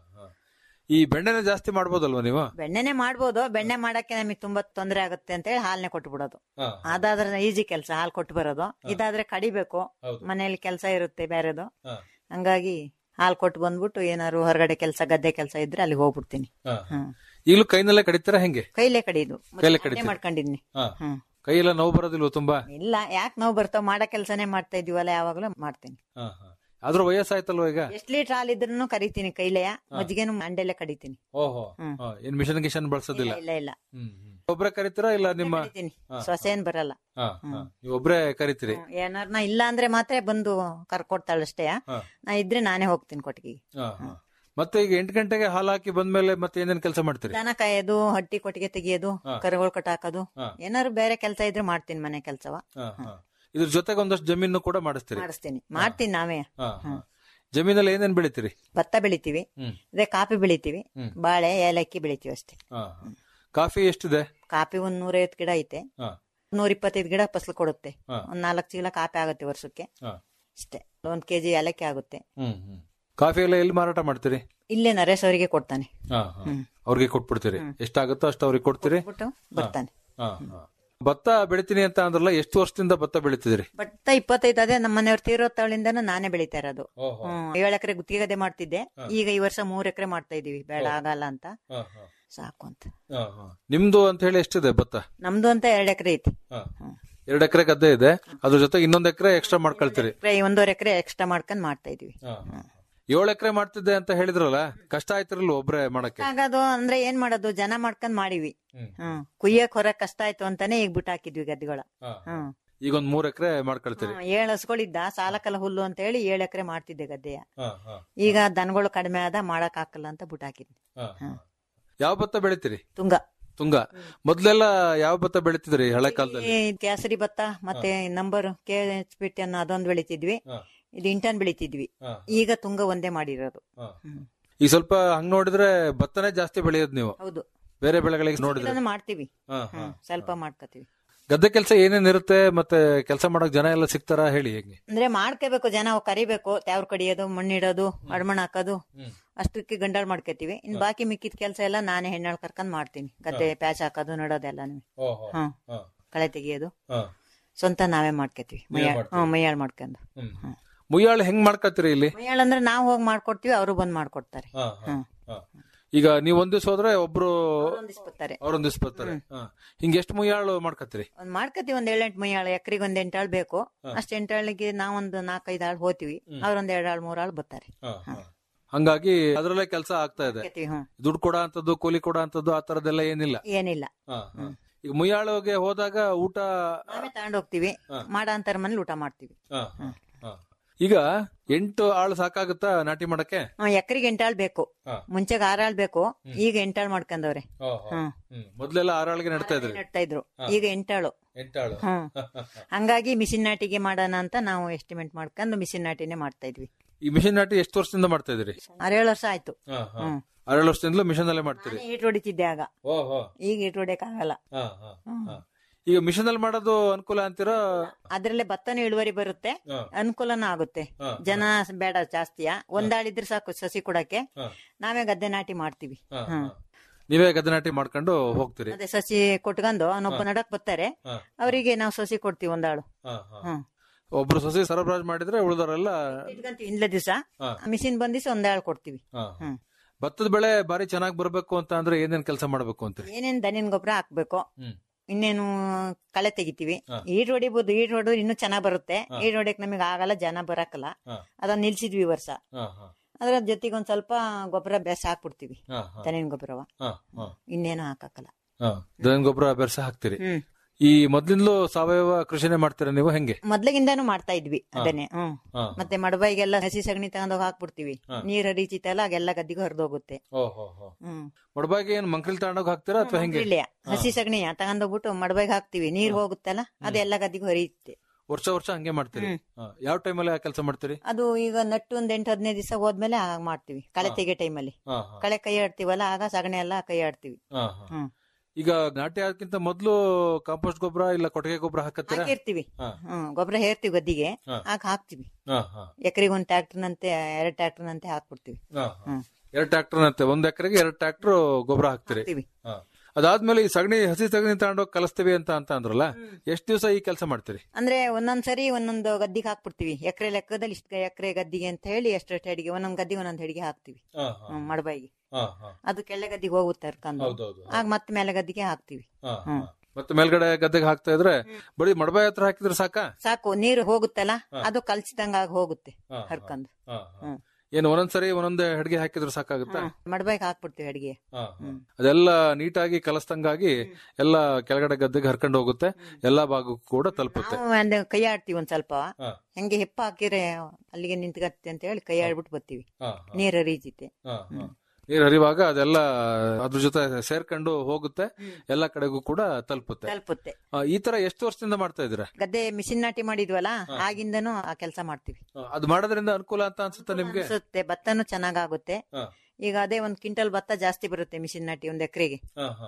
ಈ ಬೆಣ್ಣೆನ ಜಾಸ್ತಿ ಮಾಡ್ಬೋದಲ್ವಾ ನೀವು ಬೆಣ್ಣೆನೆ ಮಾಡ್ಬೋದು ಬೆಣ್ಣೆ ಮಾಡಕ್ಕೆ ನಮಗೆ ತುಂಬಾ ತೊಂದರೆ ಆಗುತ್ತೆ ಅಂತ ಹೇಳಿ ಹಾಲ್ನೇ ಕೊಟ್ಬಿಡೋದು ಅದಾದ್ರೆ ಈಜಿ ಕೆಲಸ ಹಾಲ್ ಕೊಟ್ಟು ಬರೋದು ಇದಾದ್ರೆ ಕಡಿಬೇಕು ಹೌದು. ಮನೇಲಿ ಕೆಲಸ ಇರುತ್ತೆ ಬೇರೆದು ಹಂಗಾಗಿ ಹಾಲ್ ಕೊಟ್ಟು ಬಂದ್ಬಿಟ್ಟು ಏನಾದ್ರು ಹೊರಗಡೆ ಕೆಲಸ ಗದ್ದೆ ಕೆಲಸ ಇದ್ರೆ ಅಲ್ಲಿ ಹೋಗ್ಬಿಡ್ತೀನಿ ಹ್ಮ್ ಈಗಲೂ ಕೈನಲ್ಲೇ ಕಡಿತಾರ ಹೆಂಗೆ ಕೈಲೇ ಕಡಿಯೋದು ಕೈಲೇ ಮನೆ ಕಡಿತೀರಿ? ಮಾಡ್ಕೊಂಡಿದ್ನಿ ಹ್ಮ್ ಕೈಯೆಲ್ಲ ನೋವು ಬರೋದಿಲ್ವ ತುಂಬಾ ಇಲ್ಲ ಯಾಕೆ ನಾವು ಬರ್ತಾವ ಮಾಡೋ ಕೆಲಸನೇ ಮಾಡ್ತಾ ಇದೀವಲ್ಲ ಯಾವಾಗ್ಲೂ ಮಾಡ್ತೀನಿ ಆದ್ರೂ ವಯಸ್ಸಾಯ್ತಲ್ವ ಈಗ ಎಷ್ಟ್ ಲೀಟರ್ ಹಾಲ್ ಇದ್ರೂ ಕರಿತೀನಿ ಕೈಲೆಯ ಮಜ್ಜಿಗೆನು ಮಂಡೆಲೆ ಕಡಿತೀನಿ ಓಹೋ ಹ್ಮ್. ಹಾ, ಏನ್ ಮಿಷನ್ ಗಿಷನ್ ಬಳಸೋದಿಲ್ಲ ಇಲ್ಲ ಇಲ್ಲ ಹ್ಮ್ ಹ್ಮ್. ಒಬ್ರೇ ಕರಿತೀರಾ ಇಲ್ಲ ನಿಮ್ಮ ಕಡಿತೀನಿ ಸೊಸೆ ಏನ್ ಬರಲ್ಲ ಹಾ, ಹಾ. ನೀವು ಒಬ್ರೇ ಕರಿತೀರಿ ಏನಾರ ಇಲ್ಲ ಅಂದ್ರೆ ಮಾತ್ರ ಬಂದು ಕರ್ಕೊಡ್ತಾಳಷ್ಟೇ ಹಾ. ನಾ ಇದ್ರೆ ನಾನೇ ಹೋಗ್ತೀನಿ ಕೊಟ್ಟಿಗೆ ಹಾ, ಹಾ. ಮತ್ತೆ ಈಗ ಎಂಟು ಗಂಟೆಗೆ ಹಾಲು ಹಾಕಿ ಬಂದ್ಮೇಲೆ ಮತ್ತೆ ಏನೇನ್ ಕೆಲಸ ಮಾಡ್ತೀರಿ ದನ ಕಾಯೋದು ಹಟ್ಟಿ ಕೊಟ್ಟಿಗೆ ತೆಗಿಯೋದು ಕರುಗಳು ಕಟ್ಟಾಕೋದು ಹಾ. ಏನಾದ್ರು ಬೇರೆ ಕೆಲಸ ಇದ್ರೆ ಮಾಡ್ತೀನಿ ಮನೆ ಕೆಲಸವ ಹಾ, ಹಾ. ಇದ್ರ ಜೊತೆಗೆ ಒಂದಷ್ಟು ಜಮೀನು ಕೂಡ ಮಾಡಿಸ್ತೀರಿ ಮಾಡಿಸ್ತೀನಿ ಮಾಡ್ತೀನಿ ನಾವೇ ಹಾ, ಹಾ. ಜಮೀನಲ್ಲಿ ಏನೇನ್ ಬೆಳಿತೀರಿ ಭತ್ತ ಬೆಳಿತೀವಿ ಹ್ಮ್. ಅದೇ ಕಾಫಿ ಬೆಳಿತೀವಿ ಹ್ಮ್. ಬಾಳೆ ಏಲಕ್ಕಿ ಬೆಳಿತೀವಿ ಅಷ್ಟೇ ಹಾ, ಹಾ. ಕಾಫಿ ಎಷ್ಟಿದೆ ಕಾಫಿ ಒಂದ್ ನೂರೈವತ್ತು ಗಿಡ ಐತೆ ಹಾ, ನೂರ ಇಪ್ಪತ್ತೈದು ಗಿಡ ಫಸಲು ಕೊಡುತ್ತೆ ಹಾ. ಒಂದ್ ನಾಲ್ಕು ಚೀಲ ಕಾಫಿ ಆಗುತ್ತೆ ವರ್ಷಕ್ಕೆ ಹಾ. ಅಷ್ಟೇ ಒಂದ್ ಕೆಜಿ ಏಲಕ್ಕಿ ಆಗುತ್ತೆ ಹ್ಮ್ ಹ್ಮ್ ಕಾಫಿ ಎಲ್ಲ ಎಲ್ಲಿ ಮಾರಾಟ ಮಾಡ್ತೀರಿ ಇಲ್ಲೇ ನರೇಶ್ ಅವರಿಗೆ ಕೊಡ್ತಾನೆ ಹಾ, ಹಾ. ಅವ್ರಿಗೆ ಕೊಟ್ಬಿಡ್ತೀರಿ ಎಷ್ಟಾಗುತ್ತೋ ಅಷ್ಟು ಅವ್ರಿಗೆ ಕೊಡ್ತೀರಿ ಬಿಟ್ಟು ಬರ್ತಾನೆ ಹಾ, ಹಾ. ಭತ್ತ ಬೆಳಿತೀನಿ ಅಂತ ಅಂದ್ರಲ್ಲ ಎಷ್ಟು ವರ್ಷದಿಂದ ಭತ್ತ ಬೆಳಿತಿದ್ರಿ ಭತ್ತ ಇಪ್ಪತ್ತೈದು ಅದೇ ನಮ್ಮ ಮನೆಯವ್ರ ತೀರೋತ್ತಾಳಿಂದನೂ ನಾನೇ ಬೆಳಿತಾ ಇರೋದು ಹ್ಮ್ ಏಳು ಎಕರೆ ಗುತ್ತಿಗೆ ಗದ್ದೆ ಮಾಡ್ತಿದ್ದೆ ಈಗ ಈ ವರ್ಷ ಮೂರ್ ಎಕರೆ ಮಾಡ್ತಾ ಇದೀವಿ ಬೇಡ ಆಗಲ್ಲ ಅಂತ ಸಾಕು ಅಂತ ನಿಮ್ದು ಅಂತ ಹೇಳಿ ಎಷ್ಟಿದೆ ಭತ್ತ ನಮ್ದು ಅಂತ ಎರಡ್ ಎಕರೆ ಐತಿ ಎರಡ್ ಎಕರೆ ಗದ್ದೆ ಇದೆ ಅದ್ರ ಜೊತೆ ಇನ್ನೊಂದ್ ಎಕರೆ ಎಕ್ಸ್ಟ್ರಾ ಮಾಡ್ಕೊಳ್ತೀರಿ ಎಕರೆ ಒಂದೂವರೆ ಎಕರೆ ಎಕ್ಸ್ಟ್ರಾ ಮಾಡ್ಕೊಂಡ್ ಮಾಡ್ತಾ ಇದೀವಿ ಏಳು ಎಕರೆ ಮಾಡ್ತಿದ್ದೆ ಅಂತ ಹೇಳಿದ್ರಲ್ಲ ಕಷ್ಟ ಆಯ್ತಿರಲ್ಲ ಒಬ್ರೆ ಮಾಡಕ್ಕೆ ಆಗೋದು ಅಂದ್ರೆ ಏನ್ ಮಾಡೋದು ಜನ ಮಾಡ್ಕೊಂಡ್ ಮಾಡಿವಿ ಹ್ಮ್ ಕುಯ್ಯಕ್ ಹೊರಕ್ ಕಷ್ಟ ಆಯ್ತು ಅಂತಾನೆ ಈಗ ಬಿಟ್ಟು ಹಾಕಿದ್ವಿ ಗದ್ದೆಗಳ ಹ್ಮ್ ಈಗ ಒಂದ್ ಮೂರ್ ಎಕರೆ ಮಾಡ್ಕೊಳ್ತೀರಿ ಹ್ಮ್, ಏಳ್ ಹಸ್ಗಳಿದ್ದ ಸಾಲಕ್ಕೆಲ್ಲ ಹುಲ್ಲು ಅಂತ ಹೇಳಿ ಏಳ್ ಎಕರೆ ಮಾಡ್ತಿದ್ದೆ ಗದ್ದೆಯ ಈಗ ದನಗಳು ಕಡಿಮೆ ಆದ ಮಾಡಕ್ ಹಾಕಲ್ಲ ಅಂತ ಬಿಟ್ಟು ಹಾಕಿದ್ವಿ ಯಾವ ಭತ್ತ ಬೆಳಿತೀರಿ ತುಂಗ ತುಂಗ ಮೊದ್ಲೆಲ್ಲ ಯಾವ ಭತ್ತ ಬೆಳಿತಿದ್ರಿ ಹಳೆ ಕಾಲದಲ್ಲಿ ಈ ಕೇಸರಿ ಭತ್ತ ಮತ್ತೆ number K H P T ಅನ್ನೋ ಅದೊಂದು ಬೆಳಿತಿದ್ವಿ ಇದು ಇಂಟನ್ ಬೆಳಿತಿದ್ವಿ ಈಗ ತುಂಗ ಒಂದೇ ಮಾಡಿರೋದು ಹ್ಮ್. ಈ ಸ್ವಲ್ಪ ಹಂಗ್ ನೋಡಿದ್ರೆ ಭತ್ತನೇ ಜಾಸ್ತಿ ಬೆಳೆಯೋದ್ ನೀವು ಹೌದು ಬೇರೆ ಬೆಳೆಗಳಿಗೆ ನೋಡಿದ್ರೆ ಇದನ್ನು ಮಾಡ್ತೀವಿ ಹ್ಮ್, ಸ್ವಲ್ಪ ಮಾಡ್ಕೋತೀವಿ ಗದ್ದೆ ಕೆಲಸ ಏನೇನ್ ಇರುತ್ತೆ ಮತ್ತೆ ಕೆಲಸ ಮಾಡಕ್ ಜನ ಎಲ್ಲ ಸಿಗ್ತಾರ ಹೇಳಿ ಹೇಗೆ ಅಂದ್ರೆ ಮಾಡ್ಕೋಬೇಕು ಜನ ಅವ್ ಕರಿಬೇಕು ತ್ಯಾವ್ರ ಕಡಿಯೋದು ಮಣ್ಣಿಡೋದು ಅಡ್ಮಣ್ ಹಾಕೋದು ಅಷ್ಟಕ್ಕೆ ಗಂಡಾಳ್ ಮಾಡ್ಕೋತೀವಿ ಇನ್ ಬಾಕಿ ಮಿಕ್ಕಿದ ಕೆಲಸ ಎಲ್ಲ ನಾನೇ ಹೆಣ್ಣಾಳ್ ಕರ್ಕೊಂಡ್ ಮಾಡ್ತೀನಿ ಗದ್ದೆ ಪ್ಯಾಚ್ ಹಾಕೋದು ನಡೋದೆಲ್ಲಾನು ಹ್ಮ್ ಕಳೆ ತೆಗಿಯೋದು ಸ್ವಂತ ನಾವೇ ಮಾಡ್ಕೋತೀವಿ ಮೈಯಾಳ್ ಹ್ಮ್ ಮೈಯಾಳ್ ಮಾಡ್ಕೊಂಡು ಮುಯ್ಯಾಳು ಹೆಂಗ್ ಮಾಡ್ಕತ್ತೀರಿ ಇಲ್ಲಿ ಮೈಯಾಳ್ ಅಂದ್ರೆ ನಾವ್ ಹೋಗಿ ಮಾಡ್ಕೊಡ್ತೀವಿ ಅವರು ಬಂದ್ ಮಾಡ್ಕೊಡ್ತಾರೆ ಹ್ಮ್ ಈಗ ನೀವ್ ಒಂದ್ ದಿವ್ಸ ಹೋದ್ರೆ ಒಬ್ರು ಒಂದಿಸ್ ಬರ್ತಾರೆ ಅವ್ರೊಂದ್ ದಿವ್ಸ ಬರ್ತಾರೆ ಹ. ಹಿಂಗ್ ಎಷ್ಟು ಮುಯ್ಯಾಳು ಮಾಡ್ಕತ್ತೀರಿ ಒಂದ್ ಮಾಡ್ಕತಿವಿ ಒಂದ್ ಏಳೆಂಟು ಮೈಯಾಳು ಎಕರೆಗೆ ಒಂದ್ ಎಂಟಾಳ್ ಬೇಕು ಅಷ್ಟ್ ಎಂಟಾಳಿಗೆ ನಾವೊಂದು ನಾಲ್ಕೈದು ಆಳ್ ಹೋಗ್ತೀವಿ ಅವ್ರೊಂದ್ ಎರಡ್ ಆಳ್ ಮೂರ್ ಆಳ್ ಬರ್ತಾರೆ ಹಂಗಾಗಿ ಅದ್ರಲ್ಲೇ ಕೆಲಸ ಆಗ್ತಾ ಇದೆ ಮಾಡ್ಕತೀವಿ, ಹ್ಮ್ ದುಡ್ಡು ಕೊಡ ಅಂತದ್ದು ಕೂಲಿ ಕೊಡ ಅಂತದ್ದು ಆ ತರದೆಲ್ಲ ಏನಿಲ್ಲ ಏನಿಲ್ಲ ಈಗ ಮುಯ್ಯಾಳುಗೆ ಹೋದಾಗ ಊಟ ನಾವೇ ತಗೊಂಡ್ ಹೋಗ್ತೀವಿ ಮಾಡ ಅಂತಾರ ಮನೇಲಿ ಊಟ ಮಾಡ್ತೀವಿ ಈಗ ಎಂಟು ಆಳು ಸಾಕಾಗುತ್ತಾ ನಾಟಿ ಮಾಡಕ್ಕೆ ಎಕರೆಗೆ ಎಂಟಾಳ್ ಬೇಕು ಮುಂಚೆಗೆ ಆರಾಳ್ ಬೇಕು ಈಗ ಎಂಟಾಳ್ ಮಾಡ್ಕೊಂಡವ್ರೆ ಹ್ಮ್ ಮೊದ್ಲೆಲ್ಲ ಆರಾಳಿಗೆ ನಡ್ತಾ ಇದ್ರಿ ನೆಡ್ತಾ ಇದ್ರು ಈಗ ಎಂಟಾಳು ಎಂಟಾಳು ಹ್ಮ್ ಹಂಗಾಗಿ ಮಿಷಿನ್ ನಾಟಿಗೆ ಮಾಡೋಣ ಅಂತ ನಾವು ಎಸ್ಟಿಮೇಟ್ ಮಾಡ್ಕೊಂಡು ಮಿಷಿನ್ ನಾಟಿನೇ ಮಾಡ್ತಾ ಇದ್ವಿ ಈ ಮಿಷಿನ್ ನಾಟಿ ಎಷ್ಟು ವರ್ಷದಿಂದ ಮಾಡ್ತಾ ಇದ್ರಿ ಆರೇಳು ವರ್ಷ ಆಯ್ತು ಹ್ಮ್ ಆರೇಳು ವರ್ಷದಿಂದಲೂ ಮಿಷನ್ ಅಲ್ಲೇ ಮಾಡ್ತೀರಿ ನಾನೇ ಈಟ್ ಹೊಡಿತಿದ್ದೆ ಆಗ ಈಗ ಈಟ್ ಹೊಡಿಯಕ್ ಆಗಲ್ಲ ಈಗ ಮಿಷನ್ ಅಲ್ಲಿ ಮಾಡೋದು ಅನುಕೂಲ ಅಂತೀರಾ ಅದ್ರಲ್ಲೇ ಭತ್ತನೂ ಇಳುವರಿ ಬರುತ್ತೆ ಅನುಕೂಲನೂ ಆಗುತ್ತೆ ಜನ ಬೇಡ ಜಾಸ್ತಿಯಾ ಒಂದಾಳಿದ್ರೆ ಸಾಕು ಸಸಿ ಕೊಡಕ್ಕೆ ನಾವೇ ಗದ್ದೆ ನಾಟಿ ಮಾಡ್ತೀವಿ ಹ್ಮ್ ನೀವೇ ಗದ್ದೆ ನಾಟಿ ಮಾಡ್ಕೊಂಡು ಹೋಗ್ತೀರಿ ಅದೇ ಸಸಿ ಕೊಟ್ಕೊಂಡು ಅವನೊಬ್ಬ ನಡಕ್ ಬರ್ತಾರೆ ಅವರಿಗೆ ನಾವು ಸಸಿ ಕೊಡ್ತೀವಿ ಒಂದಾಳು ಹ್ಮ್ ಒಬ್ರು ಸೊಸೆ ಸರಬರಾಜು ಮಾಡಿದ್ರೆ ಉಳಿದವರೆಲ್ಲ ಇಟ್ಕೊಂತೀವಿ ಇಂದ್ಲ ದಿವಸ ಮಿಷಿನ್ ಬಂದಿಸಿ ಒಂದಾಳು ಕೊಡ್ತೀವಿ ಹ್ಮ್ ಭತ್ತದ ಬೆಳೆ ಬಾರಿ ಚೆನ್ನಾಗಿ ಬರ್ಬೇಕು ಅಂತ ಅಂದ್ರೆ ಏನೇನ್ ಕೆಲಸ ಮಾಡ್ಬೇಕು ಅಂತೀರಿ ಏನೇನ್ ದನಿನ್ ಗೊಬ್ಬರ ಹಾಕ್ಬೇಕು ಹ್ಮ್. ಇನ್ನೇನು ಕಳೆ ತೆಗಿತೀವಿ ಈಡ್ ಹೊಡಿಬಹುದು ಈಡ್ ಹೊಡೆದು ಇನ್ನೂ ಚೆನ್ನಾಗ್ ಬರುತ್ತೆ ಈಡ್ ಹೊಡಿಯಕ್ ನಮಗೆ ಆಗಲ್ಲ ಜನ ಬರಕಲ್ಲ ಅದನ್ನ ನಿಲ್ಸಿದ್ವಿ ಈ ವರ್ಷ ಅದ್ರ ಜೊತೆಗೆ ಒಂದ್ ಸ್ವಲ್ಪ ಗೊಬ್ಬರ ಬೆಸ ಹಾಕ್ಬಿಡ್ತೀವಿ ದನಿನ್ ಗೊಬ್ಬರವ ಇನ್ನೇನು ಹಾಕಲ್ಲ ದನ ಗೊಬ್ಬರ ಬೆರ್ಸ ಹಾಕ್ತಿರಿ ಹ್ಮ್ ಈ ಮೊದ್ಲಿಂದಲೂ ಸಾವಯವ ಕೃಷಿನೇ ಮಾಡ್ತೀರಾ ನೀವು ಹೆಂಗೆ ಮೊದ್ಲಿಗಿಂದಾನು ಮಾಡ್ತಾ ಇದ್ವಿ ಅದನ್ನೇ ಹ್ಮ್ ಮತ್ತೆ ಮಡಬಾಯಿಗೆಲ್ಲ ಹಸಿ ಸಗಣಿ ತಗೊಂಡೋಗಿ ಹಾಕ್ಬಿಡ್ತೀವಿ ನೀರ್ ಹರಿಚಿತಲ್ಲ ಆಗೆಲ್ಲ ಗದ್ದಿಗೆ ಹರಿದೋಗುತ್ತೆ ಹ್ಮ್ ಒಡಬಾಗಿ ಏನ್ ಮಂಕ್ರಿಲ್ ತಗೊಂಡೋಗಿ ಹಾಕ್ತೀರಾ ಅಥವಾ ಹೆಂಗೆ ಇಲ್ಲೇ ಹಸಿ ಸಗಣಿಯ ತಗೊಂಡೋಗ್ಬಿಟ್ಟು ಮಡಬಾಯಿಗೆ ಹಾಕ್ತಿವಿ ನೀರ್ ಹೋಗುತ್ತಲ್ಲ ಅದೆಲ್ಲ ಗದ್ದಿಗೆ ಹರಿಯುತ್ತೆ ವರ್ಷ ವರ್ಷ ಹಂಗೆ ಮಾಡ್ತೀರಿ ಹಾ. ಯಾವ ಟೈಮಲ್ಲಿ ಆ ಕೆಲಸ ಮಾಡ್ತೀರಿ ಅದು ಈಗ ನಟ್ಟು ಒಂದ್ ಎಂಟು ಹದಿನೈದು ದಿವಸ ಹೋದ್ಮೇಲೆ ಹಾಗ್ ಮಾಡ್ತೀವಿ ಕಳೆ ತೆಗೆ ಟೈಮಲ್ಲಿ ಹಾ, ಹಾ. ಕಳೆ ಕೈ ಆಡ್ತೀವಲ್ಲ ಆಗ ಸಗಣಿ ಎಲ್ಲ ಕೈ ಆಡ್ತೀವಿ ಹಾ, ಹಾ. ಹ್ಮ್ ಈಗ ನಾಟಿ ಹಾಕಿಂತ ಮೊದ್ಲು ಕಾಂಪೋಸ್ಟ್ ಗೊಬ್ಬರ ಇಲ್ಲ ಕೊಟ್ಟಿಗೆ ಗೊಬ್ಬರ ಹಾಕತ್ತೀರಾ ಹಾಕಿರ್ತೀವಿ ಹಾ. ಹ್ಮ್ ಗೊಬ್ಬರ ಹೇರ್ತೀವಿ ಗದ್ದಿಗೆ ಹಾ. ಆಗ ಹಾಕ್ತಿವಿ ಹಾ, ಹಾ. ಎಕರೆಗೆ ಒಂದ್ ಟ್ರ್ಯಾಕ್ಟರ್ನಂತೆ ಎರಡ್ ಟ್ರ್ಯಾಕ್ಟರ್ನಂತೆ ಹಾಕ್ಬಿಡ್ತೀವಿ ಹಾ, ಹಾ. ಹ್ಮ್. ಎರಡ್ ಟ್ರಾಕ್ಟರ್ ಅಂತೆ ಒಂದ್ ಎಕರೆಗೆ ಎರಡ್ ಟ್ರಾಕ್ಟರ್ ಗೊಬ್ಬರ ಹಾಕ್ತಿರಿ ಹಾಕ್ತಿವಿ ಹಾ. ಅದಾದ್ಮೇಲೆ ಈ ಸಗಣಿ ಹಸಿ ಸಗಣಿ ತಗೊಂಡೋಗಿ ಕಲಿಸ್ತೀವಿ ಅಂತ ಅಂತ ಅಂದ್ರಲ್ಲ ಎಷ್ಟ್ ದಿವಸ ಈ ಕೆಲಸ ಮಾಡ್ತೀರಿ ಅಂದ್ರೆ ಒಂದೊಂದ್ ಸರಿ ಒಂದೊಂದು ಗದ್ದಿಗೆ ಹಾಕ್ಬಿಡ್ತೀವಿ ಎಕರೆ ಲೆಕ್ಕದಲ್ಲಿ ಇಷ್ಟ ಎಕರೆ ಗದ್ದಿಗೆ ಅಂತ ಹೇಳಿ ಎಷ್ಟೆಷ್ಟು ಅಡಿಗೆ ಒಂದೊಂದ್ ಗದ್ದಿಗೆ ಒಂದೊಂದ್ ಅಡಿಗೆ ಹಾಕ್ತಿವಿ ಹ್ಮ್, ಮಡಬಾಯಿಗೆ ಅದು ಕೆಳ್ಳೆ ಗದ್ದಿಗೆ ಹೋಗುತ್ತೆ ಹರ್ಕೊಂಡು ಹೌದೌದು. ಆಗ ಮತ್ತೆ ಮೇಲೆ ಗದ್ದಿಗೆ ಹಾಕ್ತಿವಿ ಹ್ಮ್. ಮತ್ತೆ ಮೇಲ್ಗಡೆ ಗದ್ದೆಗೆ ಹಾಕ್ತಾ ಇದ್ರೆ ಬರೀ ಮಡಬಾಯಿ ಹತ್ರ ಹಾಕಿದ್ರೆ ಸಾಕಾ ಸಾಕು ನೀರು ಹೋಗುತ್ತಲ್ಲ ಅದು ಕಲ್ಸಿದಂಗ ಆಗ ಹೋಗುತ್ತೆ ಹರ್ಕೊಂಡು ಹ್ಮ್. ಏನು ಒಂದೊಂದ್ಸರಿ ಒಂದೊಂದೇ ಅಡ್ಗೆ ಹಾಕಿದ್ರೆ ಸಾಕಾಗುತ್ತಾ ಮಡಬಾಯಿಗೆ ಹಾಕ್ಬಿಡ್ತೀವಿ ಅಡಿಗೆ ಅದೆಲ್ಲ ನೀಟಾಗಿ ಕಲಸ್ದಂಗಾಗಿ ಎಲ್ಲ ಕೆಳಗಡೆ ಗದ್ದೆಗೆ ಹರ್ಕೊಂಡು ಹೋಗುತ್ತೆ ಎಲ್ಲಾ ಭಾಗಕ್ಕೂ ಕೂಡ ತಲುಪುತ್ತೆ ನಾವು ಅಂದ್ರೆ ಕೈ ಆಡ್ತೀವಿ ಒಂದ್ ಸ್ವಲ್ಪ ಹೆಂಗೆ ಹೆಪ್ಪ ಹಾಕಿದ್ರೆ ಅಲ್ಲಿಗೆ ನಿಂತ್ಕತ್ತೆ ಅಂತ ಹೇಳಿ ಕೈ ಆಡ್ಬಿಟ್ಟು ಬರ್ತೀವಿ ನೀರ್ ಹರಿಜಿತೆ ನೀರ್ ಹರಿವಾಗ ಅದೆಲ್ಲ ಅದ್ರ ಜೊತೆ ಸೇರ್ಕೊಂಡು ಹೋಗುತ್ತೆ ಎಲ್ಲ ಕಡೆಗೂ ಕೂಡ ತಲುಪುತ್ತೆ ತಲುಪುತ್ತೆ ಆ, ಈ ತರ ಎಷ್ಟು ವರ್ಷದಿಂದ ಮಾಡ್ತಾ ಇದ್ದೀರಾ ಗದ್ದೆ ಮಿಷಿನ್ ನಾಟಿ ಮಾಡಿದ್ವಲ್ಲ ಆಗಿಂದನೂ ಆ ಕೆಲಸ ಮಾಡ್ತೀವಿ ಆ, ಅದು ಮಾಡೋದ್ರಿಂದ ಅನುಕೂಲ ಅಂತ ಅನ್ಸುತ್ತೆ ನಿಮ್ಗೆ ಅನ್ಸುತ್ತೆ ಭತ್ತನೂ ಚೆನ್ನಾಗಾಗುತ್ತೆ ಹಾ. ಈಗ ಅದೇ ಒಂದ್ ಕ್ವಿಂಟಲ್ ಭತ್ತ ಜಾಸ್ತಿ ಬರುತ್ತೆ ಮಿಷಿನ್ ನಾಟಿ ಒಂದ್ ಎಕರೆಗೆ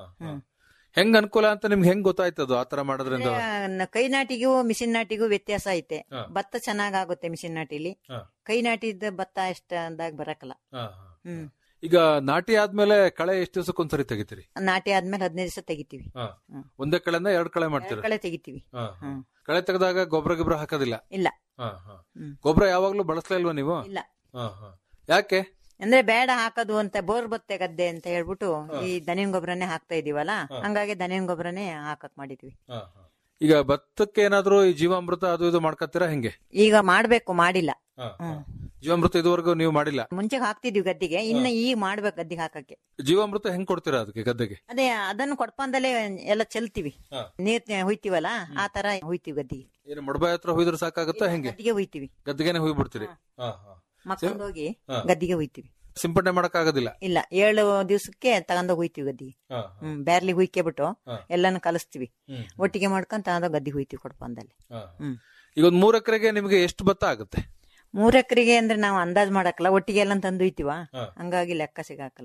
ಹೆಂಗ್ ಅನುಕೂಲ ಅಂತ ನಿಮ್ಗೆ ಹೆಂಗ್ ಗೊತ್ತಾಯ್ತದು ಆತರ ಮಾಡೋದ್ರಿಂದ ಕೈ ನಾಟಿಗೂ ಮಿಷಿನ್ ನಾಟಿಗೂ ವ್ಯತ್ಯಾಸ ಐತೆ ಹಾ. ಭತ್ತ ಚೆನ್ನಾಗಾಗುತ್ತೆ ಮಿಷಿನ್ ನಾಟಿಲಿ ಹಾ. ಕೈ ನಾಟಿದ ಭತ್ತ ಎಷ್ಟ ಅಂದಾಗ ಬರಕಲ್ಲ ಹಾ, ಹಾ. ಹ್ಮ್ ಈಗ ನಾಟಿ ಆದ್ಮೇಲೆ ಕಳೆ ಎಷ್ಟು ದಿವಸಕ್ಕೊಂದ್ಸರಿ ತೆಗಿತೀರಿ ನಾಟಿ ಆದ್ಮೇಲೆ ಹದಿನೈದು ದಿವಸ ತೆಗಿತೀವಿ ಹ್ಮ್. ಒಂದೇ ಕಳೆನ ಎರಡ್ ಕಳೆ ಎರಡ್ ಮಾಡ್ತೀರಾ ಕಳೆ ತೆಗಿತೀವಿ ಹಾ, ಹಾ. ಹ್ಮ್. ಕಳೆ ತೆಗೆದಾಗ ಗೊಬ್ಬರ ಗಿಬ್ಬರ ಹಾಕೋದಿಲ್ಲ ಇಲ್ಲ ಹಾ, ಹಾ. ಹ್ಮ್. ಗೊಬ್ಬರ ಯಾವಾಗ್ಲೂ ಬಳಸ್ಲೇ ಇಲ್ವಾ ನೀವು ಇಲ್ಲ ಹಾ, ಹಾ. ಯಾಕೆ ಅಂದ್ರೆ ಬೇಡ ಹಾಕೋದು ಅಂತ ಬೋರ್ ಬತ್ತೆ ಗದ್ದೆ ಅಂತ ಹೇಳ್ಬಿಟ್ಟು ಈ ದನಿನ್ ಗೊಬ್ಬರನೇ ಹಾಕ್ತಾ ಇದೀವಲ್ಲ ಹಂಗಾಗಿ ದನಿನ್ ಗೊಬ್ಬರನೇ ಹಾಕಕ್ ಮಾಡಿದ್ವಿ ಈಗ ಭತ್ತಕ್ಕೆ ಏನಾದ್ರು ಈ ಜೀವಾಮೃತ ಅದು ಇದು ಮಾಡ್ಕತ್ತೀರಾ ಹೆಂಗೆ ಈಗ ಮಾಡ್ಬೇಕು ಮಾಡಿಲ್ಲ ಹ್ಮ್. ಜೀವಾಮೃತ ಇದುವರೆಗೂ ನೀವು ಮಾಡಿಲ್ಲ ಮುಂಚೆ ಹಾಕ್ತಿದ್ವಿ ಗದ್ದಿಗೆ ಇನ್ನ ಈಗ ಮಾಡ್ಬೇಕು ಗದ್ದಿಗೆ ಹಾಕಕ್ಕೆ ಜೀವಾಮೃತ ಹೆಂಗ್ ಕೊಡ್ತೀರಾ ಅದಕ್ಕೆ ಗದ್ದೆಗೆ ಅದೇ ಅದನ್ನು ಕೊಡ್ಪಂದಲ್ಲೇ ಎಲ್ಲ ಚೆಲ್ತೀವಿ ಹಾ. ನೀರ್ ಹುಯ್ತಿವಲ್ಲ ಆ ತರ ಹುಯ್ತಿವಿ ಗದ್ದಿಗೆ ಏನು ಮೊಡಬಾಯಿ ಹತ್ರ ಹುಯ್ದ್ರೆ ಸಾಕಾಗುತ್ತಾ ಹೆಂಗೆ ಗದ್ದಿಗೆ ಹುಯ್ತಿವಿ ಗದ್ದೆಗೆನೆ ಹುಯ್ ಬಿಡ್ತೀರಿ ಮಕ್ಕಳು ಹೋಗಿ ಹಾ. ಗದ್ದಿಗೆ ಹುಯ್ತಿವಿ ಸಿಂಪಡಣೆ ಮಾಡಕ್ ಆಗೋದಿಲ್ಲ ಇಲ್ಲ ಏಳು ದಿವ್ಸಕ್ಕೆ ತಗೊಂಡೋಗಿ ಹುಯ್ತಿವಿ ಗದ್ದಿಗೆ ಹ್ಮ್ ಬ್ಯಾರ್ಲಿ ಹುಯ್ಕೆ ಬಿಟ್ಟು ಹಾ. ಎಲ್ಲಾನು ಕಲಿಸ್ತೀವಿ ಹ್ಮ್. ಒಟ್ಟಿಗೆ ಮಾಡ್ಕೊಂಡ್ ತಗೊಂಡೋಗಿ ಗದ್ದಿಗೆ ಹುಯ್ತಿವಿ ಕೊಡ್ಪಂದಲ್ಲಿ ಹ್ಮ್ ಈಗ ಒಂದ್ ಮೂರ್ ಎಕರೆಗೆ ನಿಮ್ಗೆ ಎಷ್ಟು ಭತ್ತ ಆಗುತ್ತೆ ಮೂರ್ ಎಕರೆಗೆ ಅಂದ್ರೆ ನಾವು ಅಂದಾಜ್ ಮಾಡಕ್ಕಲ್ಲ ಒಟ್ಟಿಗೆ ಎಲ್ಲ ತಂದು ಹುಯ್ತಿವ ಹಾ. ಹಂಗಾಗಿ ಲೆಕ್ಕ ಸಿಗಾಕಲ್ಲ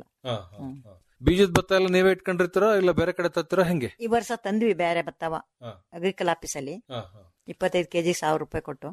ಬೀಜದ ಭತ್ತ ಎಲ್ಲ ನೀವೇ ಇಟ್ಕೊಂಡಿರ್ತೀರೋ ಇಲ್ಲ ಬೇರೆ ಕಡೆ ತತ್ತೀರೋ ಹೆಂಗೆ ಈ ವರ್ಷ ತಂದ್ವಿ ಬೇರೆ ಭತ್ತವ ಹಾ. ಅಗ್ರಿಕಲ್ ಆಫೀಸಲ್ಲಿ ಇಪ್ಪತ್ತೈದು ಕೆಜಿ ಸಾವಿರ ರೂಪಾಯಿ ಕೊಟ್ಟು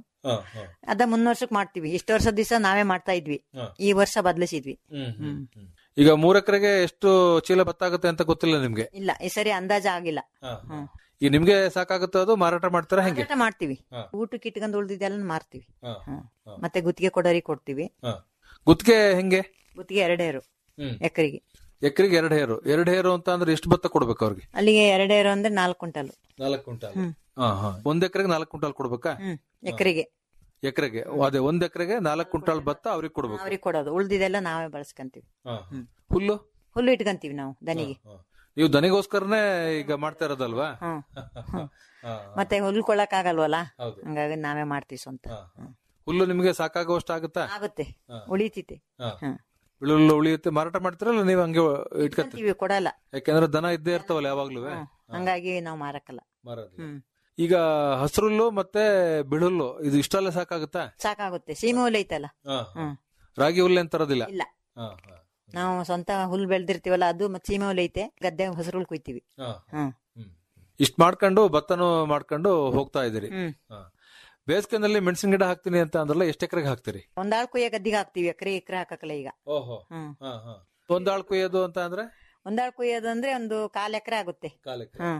ಅದ ಮುಂದ್ ವರ್ಷಕ್ ಮಾಡ್ತೀವಿ ಇಷ್ಟು ವರ್ಷ ದಿವಸ ನಾವೇ ಮಾಡ್ತಾ ಇದ್ವಿ ಹಾ. ಈ ವರ್ಷ ಬದಲಿಸಿದ್ವಿ ಹ್ಮ್. ಈಗ ಮೂರ್ ಎಕರೆಗೆ ಎಷ್ಟು ಚೀಲ ಭತ್ತ ಆಗುತ್ತೆ ಅಂತ ಗೊತ್ತಿಲ್ಲ ನಿಮ್ಗೆ ಇಲ್ಲ ಈ ಸರಿ ಅಂದಾಜ ಆಗಿಲ್ಲ ಹ್ಮ್. ಈಗ ನಿಮ್ಗೆ ಸಾಕಾಗುತ್ತೆ ಅದು ಮಾರಾಟ ಮಾಡ್ತಾರಾ ಹೆಂಗೆ ಮಾರಾಟ ಮಾಡ್ತೀವಿ ಹಾ. ಊಟಕ್ಕೆ ಇಟ್ಕೊಂಡ್ ಉಳ್ದಿದ್ದೆಲ್ಲ ಮಾರ್ತೀವಿ ಹ್ಮ್. ಮತ್ತೆ ಗುತ್ತಿಗೆ ಕೊಡೋರಿಗೆ ಕೊಡ್ತೀವಿ ಗುತ್ತಿಗೆ ಹೆಂಗೆ ಗುತ್ತಿಗೆ ಎರಡೇರು ಹ್ಮ್. ಎಕರೆಗೆ ಎಕರೆಗೆ ಎರಡ್ ಹೇರು ಎರಡ್ ಹೇರು ಅಂತ ಅಂದ್ರೆ ಎಷ್ಟು ಭತ್ತ ಕೊಡ್ಬೇಕು ಅವ್ರಿಗೆ ಅಲ್ಲಿಗೆ ಎರಡೇರು ಅಂದ್ರೆ ನಾಲ್ಕು ಕ್ವಿಂಟಲ್ ನಾಲ್ಕು ಕ್ವಿಂಟಾಲ್ ಹ್ಮ್. ಒಂದ್ ಎಕರೆಗೆ ನಾಲ್ಕು ಕ್ವಿಂಟಾಲ್ ಕೊಡ್ಬೇಕಾ ಹ್ಮ್ ಎಕರೆಗೆ ಎಕರೆಗೆ ಅದೇ ಒಂದ್ ಎಕರೆಗೆ ನಾಲ್ಕು ಕ್ವಿಂಟಾಲ್ ಭತ್ತ ಅವ್ರಿಗೆ ಕೊಡ್ಬೇಕು ಅವ್ರಿಗೆ ಕೊಡೋದು ಉಳ್ದಿದ್ದೆಲ್ಲ ನಾವೇ ಬಳಸ್ಕೊಂತೀವಿ ಹ್ಮ್. ಹುಲ್ಲು ಹುಲ್ಲು ಇಟ್ಕೊಂತೀವಿ ನಾವು ದನಿಗೆ ನೀವು ದನಿಗೋಸ್ಕರನೇ ಈಗ ಮಾಡ್ತಾ ಇರೋದಲ್ವಾ ಹ್ಮ್ ಹ್ಮ್. ಮತ್ತೆ ಹುಲ್ಲು ಕೊಳಕ್ ಆಗಲ್ವಲ್ಲ ಹೌದು. ಹಂಗಾಗಿ ನಾವೇ ಮಾಡ್ತೀವಿ ಸ್ವಂತ ಹ್ಮ್. ಹುಲ್ಲು ನಿಮ್ಗೆ ಸಾಕಾಗುವಷ್ಟು ಆಗುತ್ತಾ ಆಗುತ್ತೆ ಹಾ. ಉಳಿತೈತೆ ಹಾ. ಹ್ಮ್ ಹುಲ್ಲು ಉಳಿಯುತ್ತೆ ಮಾರಾಟ ಮಾಡ್ತೀರಲ್ಲ ನೀವು ಹಂಗೆ ಇಟ್ಕತ್ತೀರಿ ಇಟ್ಕೊಂತೀವಿ ಕೊಡಲ್ಲ ಯಾಕೆಂದ್ರೆ ದನ ಇದ್ದೇ ಇರ್ತಾವಲ್ಲ ಯಾವಾಗ್ಲೂ ಹ್ಮ್. ಹಂಗಾಗಿ ನಾವು ಮಾರಕ್ಕಲ್ಲ ಮಾರೋದಿಲ್ಲ. ಹ್ಮ್ ಈಗ ಹಸ್ರುಲ್ಲು ಮತ್ತೆ ಬಿಳುಲ್ಲು ಇದು ಇಷ್ಟೆಲ್ಲ ಸಾಕಾಗುತ್ತಾ ಸಾಕಾಗುತ್ತೆ ಸೀಮೆ ಹುಲ್ಲು ಐತಲ್ಲ ಹ್ಮ್ ರಾಗಿ ಹುಲ್ಲು ಏನ್ ತರೋದಿಲ್ಲ ಇಲ್ಲ ನಾವು ಸ್ವಂತ ಹುಲ್ ಬೆಳ್ದಿರ್ತೀವಲ್ಲ ಅದು ಮತ್ತೆ ಸೀಮೆ ಹುಲ್ಲು ಐತೆ ಗದ್ದೆ ಹಸಿರು ಹುಲ್ ಕುಯ್ತೀವಿ ಹ್ಮ್ ಇಷ್ಟ ಮಾಡ್ಕೊಂಡು ಭತ್ತನು ಮಾಡ್ಕೊಂಡು ಹೋಗ್ತಾ ಇದೀರಿ ಹ್ಮ್ ಬೇಸಿಗೆನಲ್ಲಿ ಮೆಣಸಿನ ಗಿಡ ಹಾಕ್ತೀನಿ ಅಂತ ಅಂದ್ರಲ್ಲ ಎಷ್ಟು ಎಕರೆಗೆ ಹಾಕ್ತೀರಿ ಒಂದಾಳ್ ಕುಯ್ಯ ಗದ್ದಿಗೆ ಹಾಕ್ತಿವಿ ಎಕರೆ ಎಕರೆ ಹಾಕಕ್ಕಲ್ಲ ಈಗ ಓಹೋ ಹ್ಮ್ ಒಂದಾಳ್ ಕುಯ್ಯೋದು ಅಂತ ಅಂದ್ರೆ ಒಂದಾಳ್ ಕುಯ್ಯೋದು ಅಂದ್ರೆ ಒಂದು ಕಾಲ್ ಎಕರೆ ಆಗುತ್ತೆ ಕಾಲಕ್ಕೆ ಹ್ಮ್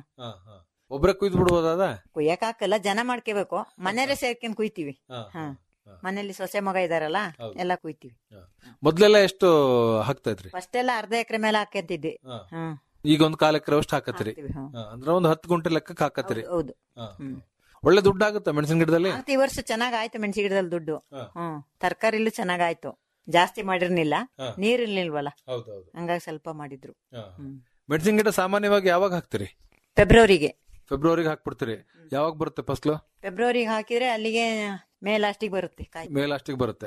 ಒಬ್ರೆ ಕುಯ್ದು ಬಿಡ್ಬೋದಾದ ಕುಯ್ಯಕ್ ಹಾಕಲ್ಲ ಜನ ಮಾಡ್ಕೋಬೇಕು ಮನೇಲೆ ಸೇರ್ಕೊಂಡ್ ಕುಯ್ತೀವಿ ಹ್ಮ್ ಮನೇಲಿ ಸೊಸೆ ಮಗ ಇದಾರಲ್ಲ ಹೌದು. ಎಲ್ಲ ಕುಯ್ತೀವಿ ಮೊದ್ಲೆಲ್ಲ ಎಷ್ಟು ಹಾಕ್ತಾ ಇದ್ರಿ ಫಸ್ಟ್ ಎಲ್ಲ ಅರ್ಧ ಎಕರೆ ಮೇಲೆ ಹಾಕಂತಿದ್ವಿ ಹ್ಮ್ ಈಗ ಒಂದ್ ಕಾಲ ಎಕರೆ ಅಷ್ಟು ಹಾಕತ್ತೀರಿ ಹಾಕ್ತಿವಿ, ಹ್ಮ್. ಹಾ, ಅಂದ್ರೆ ಒಂದ್ ಹತ್ತು ಗುಂಟೆ ಲೆಕ್ಕಕ್ಕೆ ಹಾಕತ್ತೀರಿ ಹೌದು ಹಾ. ಹ್ಮ್. ಒಳ್ಳೆ ದುಡ್ಡು ಆಗುತ್ತೆ ಮೆಣಸಿನ ಗಿಡದಲ್ಲಿ ಈ ವರ್ಷ ಚೆನ್ನಾಗ್ ಆಯ್ತು ಮೆಣಸಿ ಗಿಡದಲ್ಲಿ ದುಡ್ಡು ಹಾ. ಹ್ಮ್ ತರಕಾರಿಲೂ ಚೆನ್ನಾಗಾಯ್ತು ಜಾಸ್ತಿ ಮಾಡಿರ್ನಿಲ್ಲ ಹಾ. ನೀರಿರ್ಲಿಲ್ವಲ್ಲ ಹೌದೌದು ಹಂಗಾಗಿ ಸ್ವಲ್ಪ ಮಾಡಿದ್ರು ಹ್ಮ್. ಮೆಣಸಿನ ಗಿಡ ಸಾಮಾನ್ಯವಾಗಿ ಯಾವಾಗ ಹಾಕ್ತಿರಿ ಫೆಬ್ರವರಿಗೆ ಫೆಬ್ರವರಿಗೆ ಹಾಕ್ಬಿಡ್ತೀರಿ ಯಾವಾಗ ಬರುತ್ತೆ ಫಸ್ಲು ಫೆಬ್ರವರಿಗೆ ಹಾಕಿದ್ರೆ ಅಲ್ಲಿಗೆ ಮೇ ಲಾಸ್ಟಿಗೆ ಬರುತ್ತೆ ಕಾಯಿ ಮೇ ಲಾಸ್ಟಿಗೆ ಬರುತ್ತೆ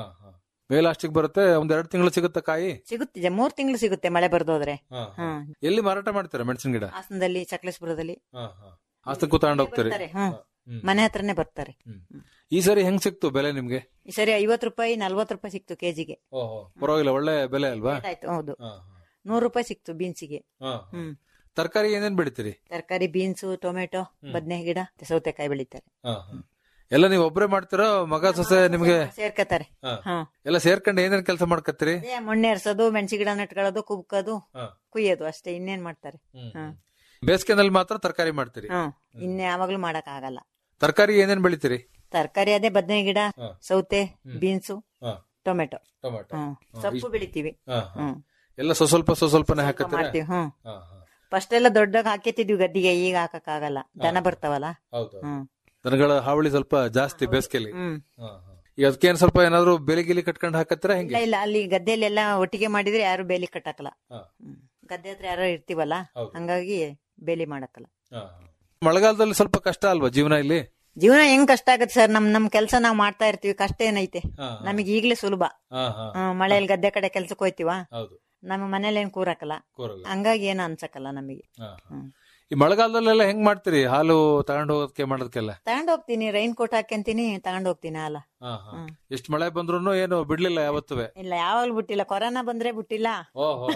ಮೇ ಲಾಸ್ಟಿಗೆ ಬರುತ್ತೆ ಒಂದ್ ಎರಡು ತಿಂಗಳು ಸಿಗುತ್ತೆ ಕಾಯಿ ಸಿಗುತ್ತೆ ಮೂರ್ ತಿಂಗಳು ಸಿಗುತ್ತೆ ಮಳೆ ಬರ್ದೋದ್ರೆ ಹ್ಮ್ ಎಲ್ಲಿ ಮಾರಾಟ ಮಾಡ್ತೀರಾ ಮೆಣಸಿನ ಗಿಡ ಹಾಸನದಲ್ಲಿ ಸಕಲೇಶ್ಪುರದಲ್ಲಿ ಹಾಸನಕ್ಕೂ ತಗೊಂಡ್ ಹೋಗ್ತೀರಿ ಬರ್ತಾರೆ, ಹ್ಮ್. ಹ್ಮ್. ಮನೆ ಹತ್ರನೇ ಬರ್ತಾರೆ ಈ ಸರಿ ಹೆಂಗ್ ಸಿಕ್ತು ಬೆಲೆ ನಿಮ್ಗೆ ಈ ಸರಿ ಐವತ್ ರೂಪಾಯಿ ನಲ್ವತ್ ರೂಪಾಯಿ ಸಿಕ್ತು ಕೆಜಿಗೆ ಪರವಾಗಿಲ್ಲ ಒಳ್ಳೆ ಬೆಲೆ ಅಲ್ವಾ ಆಯ್ತು ಹೌದು ನೂರು ರೂಪಾಯಿ ಸಿಕ್ತು ಬೀನ್ಸಿಗೆ ಹ್ಮ್ ತರಕಾರಿ ಏನೇನ್ ಬೆಳಿತೀರಿ ತರಕಾರಿ ಬೀನ್ಸು ಟೊಮೆಟೊ ಬದನೆ ಗಿಡ ಮತ್ತೆ ಸೌತೆಕಾಯಿ ಬೆಳಿತಾರೆ ಎಲ್ಲ ನೀವು ಒಬ್ರೇ ಮಾಡ್ತೀರೋ ಮಗ ಸೊಸೆ ನಿಮ್ಗೆ ಸೇರ್ಕತಾರೆ ಹಾ ಎಲ್ಲ ಸೇರ್ಕೊಂಡು ಏನೇನ್ ಕೆಲಸ ಮಾಡ್ಕತ್ತೀರಿ ಅದೇ ಮಣ್ಣೆ ಎರ್ಸೋದು ಮೆಣಸಿ ಗಿಡ ನೆಟ್ಕೊಳ್ಳೋದು ಕುಬ್ಕೋದು ಕುಯ್ಯೋದು ಅಷ್ಟೇ ಇನ್ನೇನ್ ಮಾಡ್ತಾರೆ ಹ್ಮ್ ಬೇಸಿಗೆನಲ್ಲಿ ಮಾತ್ರ ತರಕಾರಿ ಮಾಡ್ತೀರಿ ಹ್ಮ್ ಇನ್ನ ಯಾವಾಗ್ಲೂ ಮಾಡಕ್ ಆಗಲ್ಲ ತರಕಾರಿ ಏನೇನ್ ಬೆಳಿತೀರಿ ತರಕಾರಿ ಅದೇ ಬದನೆ ಗಿಡ ಹಾ. ಸೌತೆ ಬೀನ್ಸು ಟೊಮೆಟೊ ಟೊಮೆಟೊ ಹ್ಮ್ ಸೊಪ್ಪು ಬೆಳಿತೀವಿ ಹ್ಮ್ ಎಲ್ಲ ಸ್ವ ಸ್ವಲ್ಪ ಸ್ವ ಸ್ವಲ್ಪನೇ ಹಾಕತ್ತೀರಾ ಮಾಡ್ತೀವಿ ಹ್ಮ್ ಫಸ್ಟ್ ಎಲ್ಲ ದೊಡ್ಡದಾಗ ಹಾಕಿತಿದ್ವಿ ಗದ್ದಿಗೆ ಈಗ ಹಾಕಕ್ ಆಗಲ್ಲ ದನ ಬರ್ತಾವಲ್ಲ ಹೌದು ಹ್ಮ್ ದನಗಳ ಹಾವಳಿ ಸ್ವಲ್ಪ ಜಾಸ್ತಿ ಬೇಸಿಗೆಲಿ ಹ್ಮ್ ಈಗ ಅದಕ್ಕೇನ್ ಸ್ವಲ್ಪ ಏನಾದ್ರು ಬೆಲೆ ಗಿಲಿ ಕಟ್ಕೊಂಡು ಹಾಕತ್ತೀರಾ ಇಲ್ಲ ಹೆಂಗೆ ಇಲ್ಲ ಅಲ್ಲಿ ಗದ್ದೆಯಲ್ಲಿ ಎಲ್ಲ ಒಟ್ಟಿಗೆ ಮಾಡಿದ್ರೆ ಯಾರು ಬೇಲಿ ಕಟ್ಟಕಲ್ಲ ಹಾ. ಹ್ಮ್. ಗದ್ದೆ ಹತ್ರ ಯಾರೋ ಇರ್ತೀವಲ್ಲ ಹೌದು. ಹಂಗಾಗಿ ಬೇಲಿ ಮಾಡಕ್ಕಲ್ಲ ಮಳೆಗಾಲದಲ್ಲಿ ಸ್ವಲ್ಪ ಕಷ್ಟ ಅಲ್ವಾ ಜೀವನ ಇಲ್ಲಿ ಜೀವನ ಹೆಂಗ್ ಕಷ್ಟ ಆಗತ್ತೆ ಸರ್ ನಮ್ ನಮ್ ಕೆಲಸ ನಾವ್ ಮಾಡ್ತಾ ಇರ್ತೀವಿ ಕಷ್ಟ ಏನೈತೆ ನಮಗೆ ಈಗ್ಲೇ ಸುಲಭ ಹ್ಮ್, ಮಳೆಯಲ್ಲಿ ಗದ್ದೆ ಕಡೆ ಕೆಲ್ಸಕ್ಕೆ ಹೋಯ್ತಿವ ಹೌದು ನಮ್ಮ ಮನೇಲಿ ಏನ್ ಕೂರಕಲ್ಲ ಕೂರಲ್ಲ ಹಂಗಾಗಿ ಏನು ಅನ್ಸಕಲ್ಲ ನಮಗೆ ಹಾ, ಹಾ. ಹ್ಮ್. ಈ ಮಳೆಗಾಲದಲ್ಲೆಲ್ಲ ಹೆಂಗ್ ಮಾಡ್ತೀರಿ ಹಾಲು ತಗೊಂಡ್ ಹೋಗೋದಕ್ಕೆ ಮಾಡೋದಕ್ಕೆಲ್ಲ ತಗೊಂಡ್ ಹೋಗ್ತೀನಿ ರೈನ್ ಕೋಟ್ ಹಾಕ್ಯಂತೀನಿ ತಗೊಂಡ್ ಹೋಗ್ತೀನಿ ಹಾಲ ಎಷ್ಟು ಮಳೆ ಬಂದ್ರು ಏನು ಬಿಡ್ಲಿಲ್ಲ ಯಾವತ್ತುವೆ ಇಲ್ಲ ಯಾವಾಗ್ಲೂ ಬಿಟ್ಟಿಲ್ಲ ಕೊರೋನಾ ಬಂದ್ರೆ ಬಿಟ್ಟಿಲ್ಲ ಓಹೋ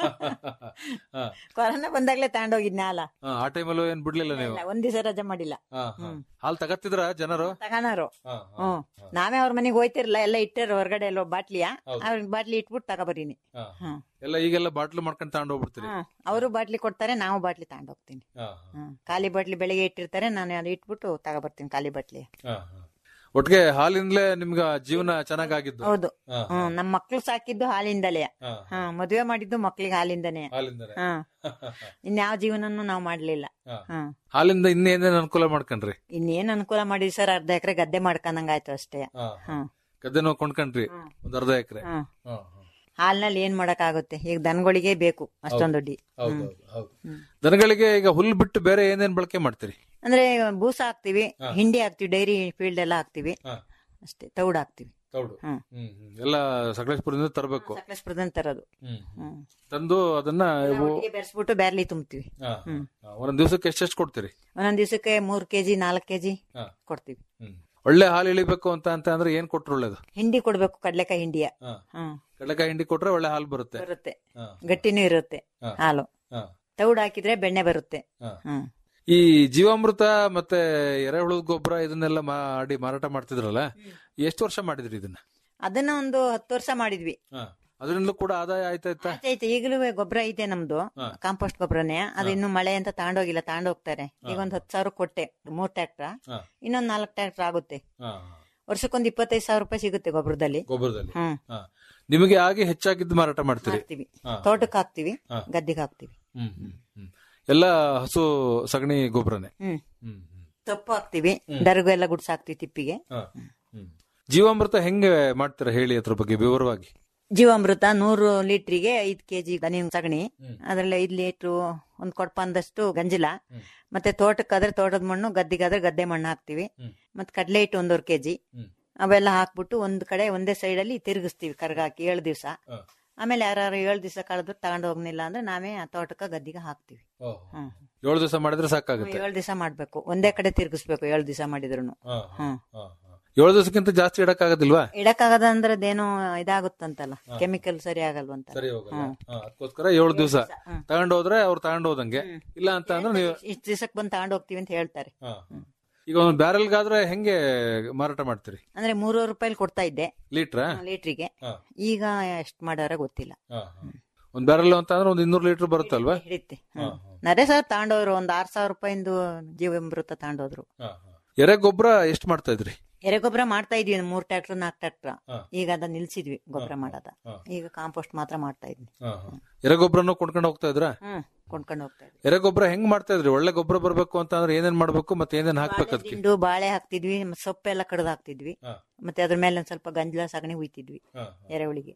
ಕೊರೋನಾ ಬಂದಾಗ್ಲೇ ತಗೊಂಡೋಗಿದ್ನ ಹಾಲ ಆ ಟೈಮಲ್ಲೂ ಏನ್ ಬಿಡ್ಲಿಲ್ಲ ನೀವು ಇಲ್ಲ, ಒಂದ್ ದಿವಸ ರಜೆ ಮಾಡಿಲ್ಲ ಹಾ, ಹಾ. ಹಾಲ್ ತಗತ್ತಿದ್ರ ಜನರು ತಗೋನಾರು ಹಾ, ಹಾ, ಹ್ಮ್ ನಾವೇ ಅವ್ರ ಮನೆಗೆ ಹೋಯ್ತಿರ್ಲಿಲ್ಲ ಎಲ್ಲ ಇಟ್ಟಿರ ಹೊರಗಡೆ ಎಲ್ಲೋ ಬಾಟ್ಲಿಯ ಅವ್ರಿಗೆ ಬಾಟ್ಲಿ ಇಟ್ಬಿಟ್ಟು ತಗೋಬರೀನಿ ಹಾ. ಹ್ಮ್ ಎಲ್ಲ ಈಗೆಲ್ಲ ಬಾಟ್ಲು ಮಾಡ್ಕೊಂಡ್ ತಗೊಂಡ್ ಹೋಗ್ಬಿಡ್ತೀರಿ ಹ್ಮ್ ಅವರು ಬಾಟ್ಲಿ ಕೊಡ್ತಾರೆ ನಾವು ಬಾಟ್ಲಿ ತಗೊಂಡೋಗ್ತೀನಿ ಹಾ, ಹಾ, ಹ್ಮ್ ಖಾಲಿ ಬಾಟ್ಲಿ ಬೆಳಿಗ್ಗೆ ಇಟ್ಟಿರ್ತಾರೆ ನಾನು ಅದು ಇಟ್ಬಿಟ್ಟು ತಗೋಬರ್ತೀನಿ ಖಾಲಿ ಬಾಟ್ಲಿ ಹಾ, ಹಾ. ಒಟ್ಟಿಗೆ ಹಾಲಿಂದಲೇ ನಿಮ್ಗ ಜೀವನ ಚೆನ್ನಾಗಾಗಿದ್ದು ಹೌದು ಹಾ, ಹ್ಮ್ ನಮ್ ಮಕ್ಳು ಸಾಕಿದ್ದು ಹಾಲಿಂದಲೇ ಹಾ, ಹಾ ಮದುವೆ ಮಾಡಿದ್ದು ಮಕ್ಳಿಗೆ ಹಾಲಿಂದನೇ ಹಾಲಿಂದನೇ ಹಾ ಇನ್ಯಾವ ಜೀವನನು ನಾವು ಮಾಡ್ಲಿಲ್ಲ ಹಾ. ಹ್ಮ್ ಹಾಲಿಂದ ಇನ್ನೇನೇನ್ ಅನುಕೂಲ ಮಾಡ್ಕೊಂಡ್ರಿ ಇನ್ನೇನ್ ಅನುಕೂಲ ಮಾಡಿದ್ವಿ ಸರ್ ಅರ್ಧ ಎಕರೆ ಗದ್ದೆ ಮಾಡ್ಕೊಂಡಂಗಾಯ್ತು ಅಷ್ಟೇ ಹಾ, ಹಾ. ಹ್ಮ್ ಗದ್ದೆನೂ ಕೊಂಡ್ಕೊಂಡ್ರಿ ಹ್ಮ್. ಒಂದ್ ಅರ್ಧ ಎಕರೆ ಹ್ಮ್ ಹಾಲ್ನಲ್ಲಿ ಏನ್ ಮಾಡಕ್ ಆಗುತ್ತೆ ಈಗ ದನಗಳಿಗೆ ಬೇಕು ಅಷ್ಟೊಂದು ದುಡ್ಡಿ ಹೌದು ಹೌದು ದನಗಳಿಗೆ ಈಗ ಹುಲ್ ಬಿಟ್ಟು ಬೇರೆ ಏನೇನ್ ಬಳಕೆ ಮಾಡ್ತೀರಿ ಅಂದ್ರೆ ಬೂಸ ಹಾಕ್ತಿವಿ ಹಿಂಡಿ ಹಾಕ್ತಿವಿ ಡೈರಿ ಫೀಲ್ಡ್ ಎಲ್ಲ ಹಾಕ್ತಿವಿ ಹಾ. ಅಷ್ಟೇ ತೌಡ್ ಹಾಕ್ತಿವಿ ತೌಡು ಹ್ಮ್. ಹ್ಮ್ ಹ್ಮ್. ಎಲ್ಲ ಸಕಲೇಶ್ಪುರದಿಂದ ತರಬೇಕು ಸಕಲೇಶ್ಪುರದಿಂದ ತರೋದು ಹ್ಮ್ ಹ್ಮ್ ತಂದು ಅದನ್ನ ಇವು- ಒಟ್ಟಿಗೆ ಬೆರೆಸ್ಬಿಟ್ಟು ಬ್ಯಾರ್ಲಿ ತುಂಬ್ತಿವಿ ಹಾ, ಹಾ. ಒಂದೊಂದ್ ದಿವಸಕ್ಕೆ ಎಷ್ಟೆಷ್ಟು ಕೊಡ್ತೀರಿ ಒಂದೊಂದ್ ದಿವಸಕ್ಕೆ ಮೂರ್ ಕೆಜಿ ನಾಲ್ಕ್ ಕೆಜಿ ಹಾ. ಕೊಡ್ತೀವಿ ಹ್ಮ್. ಒಳ್ಳೆ ಹಾಲು ಇಳಿಬೇಕು ಅಂತ ಅಂತ ಅಂದ್ರೆ ಏನ್ ಕೊಟ್ರು ಒಳ್ಳೇದು ಹಿಂಡಿ ಕೊಡ್ಬೇಕು ಕಡ್ಲೆಕಾಯಿ ಹಿಂಡಿಯ ಹಾ. ಹ್ಮ್ ಕಡಲೆಕಾಯಿ ಹಿಂಡಿ ಕೊಟ್ರೆ ಒಳ್ಳೆ ಹಾಲು ಬರುತ್ತೆ ಬರುತ್ತೆ ಹಾ. ಗಟ್ಟಿನೂ ಇರುತ್ತೆ ಹಾ. ಹಾಲು ಹಾ. ತೌಡ್ ಹಾಕಿದ್ರೆ ಬೆಣ್ಣೆ ಬರುತ್ತೆ ಹಾ. ಹ್ಮ್ ಈ ಜೀವಾಮೃತ ಮತ್ತೆ ಎರೆಹುಳದ ಗೊಬ್ಬರ ಇದನ್ನೆಲ್ಲ ಮಾಡಿ ಮಾರಾಟ ಮಾಡ್ತಿದ್ರಲ್ಲ ಎಷ್ಟು ವರ್ಷ ಮಾಡಿದ್ರಿ ಇದನ್ನ ಅದನ್ನ ಒಂದು ಹತ್ತು ವರ್ಷ ಮಾಡಿದ್ವಿ ಅದರಿಂದಲೂ ಕೂಡ ಆದಾಯ ಆಯ್ತಾಯ್ತಾ ಆಯ್ತಾಯ್ತು ಈಗಲೂ ಗೊಬ್ಬರ ಐತೆ ನಮ್ದು ಹಾ. ಕಾಂಪೋಸ್ಟ್ ಗೊಬ್ಬರನೇ ಅದು ಇನ್ನು ಮಳೆ ಅಂತ ತಗೊಂಡೋಗಿಲ್ಲ ತಗೊಂಡೋಗ್ತಾರೆ ಈಗ ಒಂದ್ ಹತ್ತು ಸಾವಿರ ಕೊಟ್ಟೆ ಮೂರ್ ಟ್ರ್ಯಾಕ್ಟರ್ ಹಾ. ಇನ್ನೊಂದ್ ನಾಲ್ಕು ಟ್ರ್ಯಾಕ್ಟರ್ ಆಗುತ್ತೆ ಹಾ. ವರ್ಷಕ್ಕೊಂದ್ ಇಪ್ಪತ್ತೈದು ಸಾವಿರ ರೂಪಾಯಿ ಸಿಗುತ್ತೆ ಗೊಬ್ಬರದಲ್ಲಿ ಗೊಬ್ಬರದಲ್ಲಿ ಹ್ಮ್ ಹಾ. ನಿಮಗೆ ಆಗಿ ಹೆಚ್ಚಾಗಿದ್ದು ಮಾರಾಟ ಮಾಡ್ತೀರಿ ಹಾಕ್ತಿವಿ ಹಾ. ತೋಟಕ್ಕೆ ಹಾಕ್ತಿವಿ ಹಾ. ಗದ್ದೆಗೆ ಹಾಕ್ತಿವಿ ಹ್ಮ್ ಹ್ಮ್ ಹ್ಮ್. ಎಲ್ಲ ಹಸು ಸಗಣಿ ಗೊಬ್ಬರನೇ ಹ್ಮ್ ಹ್ಮ್ ಹ್ಮ್. ತಪ್ಪು ಹಾಕ್ತಿವಿ ದರ್ಗು ಎಲ್ಲ ಗುಡ್ಸ್ ಹಾಕ್ತಿವಿ ತಿಪ್ಪಿಗೆ ಹಾ. ಹ್ಮ್. ಜೀವಾಮೃತ ಹೆಂಗೆ ಮಾಡ್ತೀರಾ ಹೇಳಿ ಅದ್ರ ಬಗ್ಗೆ ವಿವರವಾಗಿ ಜೀವಾಮೃತ ನೂರು ಲೀಟ್ರಿಗೆ ಐದ್ ಕೆಜಿ ದನಿನ ಸಗಣಿ ಅದ್ರಲ್ಲಿ ಐದ್ ಲೀಟ್ರು ಒಂದ್ ಕೊಡಪಂದಷ್ಟು ಗಂಜಿಲ ಮತ್ತೆ ತೋಟಕ್ಕಾದ್ರೆ ತೋಟದ ಮಣ್ಣು ಗದ್ದೆಗಾದ್ರೆ ಗದ್ದೆ ಮಣ್ಣು ಹಾಕ್ತಿವಿ ಹ್ಮ್. ಮತ್ತೆ ಕಡಲೆ ಹಿಟ್ಟು ಒಂದೂವರೆ ಕೆಜಿ ಹ್ಮ್. ಅವೆಲ್ಲ ಹಾಕ್ಬಿಟ್ಟು ಒಂದ್ ಕಡೆ ಒಂದೇ ಸೈಡ್ ಅಲ್ಲಿ ತಿರುಗಿಸ್ತೀವಿ ಕರ್ಗಾಕಿ ಏಳು ದಿವಸ ಹಾ. ಆಮೇಲೆ ಯಾರು ಏಳು ದಿವಸ ಕಳೆದ್ರು ತಗೊಂಡ್ ಹೋಗ್ಲಿಲ್ಲ ಅಂದ್ರೆ ನಾವೇ ಆ ತೋಟಕ್ಕ ಗದ್ದಿಗೆ ಹಾಕ್ತಿವಿ ಹ್ಮ್ ಏಳು ದಿವಸ ಮಾಡಿದ್ರೆ ಸಾಕಾಗುತ್ತೆ ಏಳು ದಿವಸ ಮಾಡ್ಬೇಕು ಒಂದೇ ಕಡೆ ತಿರುಗಿಸ್ಬೇಕು ಏಳು ದಿವಸ ಮಾಡಿದ್ರು ಹಾ, ಹಾ, ಹ್ಮ್ ಹಾ, ಹಾ. ಏಳು ದಿವಸಕ್ಕಿಂತ ಜಾಸ್ತಿ ಇಡಕ್ಕಾಗೋದಿಲ್ವಾ ಇಡಕ್ಕಾಗದ ಅಂದ್ರೆ ಅದೇನೋ ಇದಾಗುತ್ತಂತಲ್ಲ ಕೆಮಿಕಲ್ ಸರಿ ಆಗಲ್ವಂತ ಸರಿ ಹೋಗಲ್ಲ ಹಾ, ಅದಕ್ಕೋಸ್ಕರ ಏಳು ದಿವಸ ತಗೊಂಡ್ ಹೋದ್ರೆ ಅವ್ರು ತಗೊಂಡ್ ಹೋದಂಗೆ ಇಲ್ಲ ಅಂತ ಅಂದ್ರೆ ನೀವು ಇಷ್ಟ ದಿವಸಕ್ಕೆ ಬಂದು ತಗೊಂಡ್ ಹೋಗ್ತೀವಿ ಅಂತ ಹೇಳ್ತಾರೆ ಹಾ, ಹಾ. ಈಗ ಒಂದು ಬ್ಯಾರೆಲ್ಗಾದ್ರೆ ಹೆಂಗೆ ಮಾರಾಟ ಮಾಡ್ತೀರಿ ಅಂದ್ರೆ ಮೂರುವರೆ ರೂಪಾಯಿ ಕೊಡ್ತಾ ಇದ್ದೆ ಲೀಟ್ರಾ ಲೀಟ್ರಿಗೆ ಹಾ. ಈಗ ಎಷ್ಟ್ ಮಾಡಾರ ಗೊತ್ತಿಲ್ಲ ಒಂದ್ ಬ್ಯಾರೆಲ್ ಅಂತ ಅಂದ್ರೆ ಒಂದ್ ಇನ್ನೂರು ಲೀಟರ್ ಬರುತ್ತಲ್ವಾ ಹಿಡಿತೆ ನರೆ ಸರ್ ತಗೊಂಡೋದ್ರು ಒಂದ್ ಆರ್ ಸಾವಿರ ರೂಪಾಯಿಂದು ಜೀವಾಮೃತ ತಗೊಂಡೋದ್ರು ಎರೆ ಗೊಬ್ಬರ ಎಷ್ಟು ಮಾಡ್ತಾ ಇದ್ರಿ ಎರೆಗೊಬ್ಬರ ಮಾಡ್ತಾ ಇದ್ವಿ ಒಂದ್ ಮೂರ್ ಟ್ರ್ಯಾಕ್ಟರ್ ನಾಲ್ಕು ಟ್ರ್ಯಾಕ್ಟರ್ ಹಾ. ಈಗ ಅದ ನಿಲ್ಸಿದ್ವಿ ಗೊಬ್ಬರ ಮಾಡೋದ ಹಾ. ಈಗ ಕಾಂಪೋಸ್ಟ್ ಮಾತ್ರ ಮಾಡ್ತಾ ಇದ್ವಿ ಎರೆ ಗೊಬ್ಬರನು ಕೊಂಡ್ಕೊಂಡು ಹೋಗ್ತಾ ಇದ್ರ ಹ್ಮ್ ಕೊಂಡ್ಕೊಂಡು ಹೋಗ್ತಾ ಇದ್ವಿ ಎರೆ ಗೊಬ್ಬರ ಹೆಂಗ್ ಮಾಡ್ತಾ ಇದ್ರಿ ಒಳ್ಳೆ ಗೊಬ್ಬರ ಬರ್ಬೇಕು ಅಂತ ಅಂದ್ರೆ ಏನೇನ್ ಮಾಡ್ಬೇಕು ಮತ್ತೆ ಏನೇನ್ ಹಾಕ್ಬೇಕು ಅದಕ್ಕೆ ದಿಂಡು ಬಾಳೆ ಹಾಕ್ತಿದ್ವಿ ಮತ್ತೆ ಸೊಪ್ಪೆಲ್ಲ ಕಡ್ದು ಹಾಕ್ತಿದ್ವಿ ಹಾ. ಮತ್ತೆ ಅದ್ರ ಮೇಲೆ ಒಂದ್ ಸ್ವಲ್ಪ ಗಂಜಲ ಸಗಣಿ ಹುಯ್ತಿದ್ವಿ ಎರೆಹುಳಿಗೆ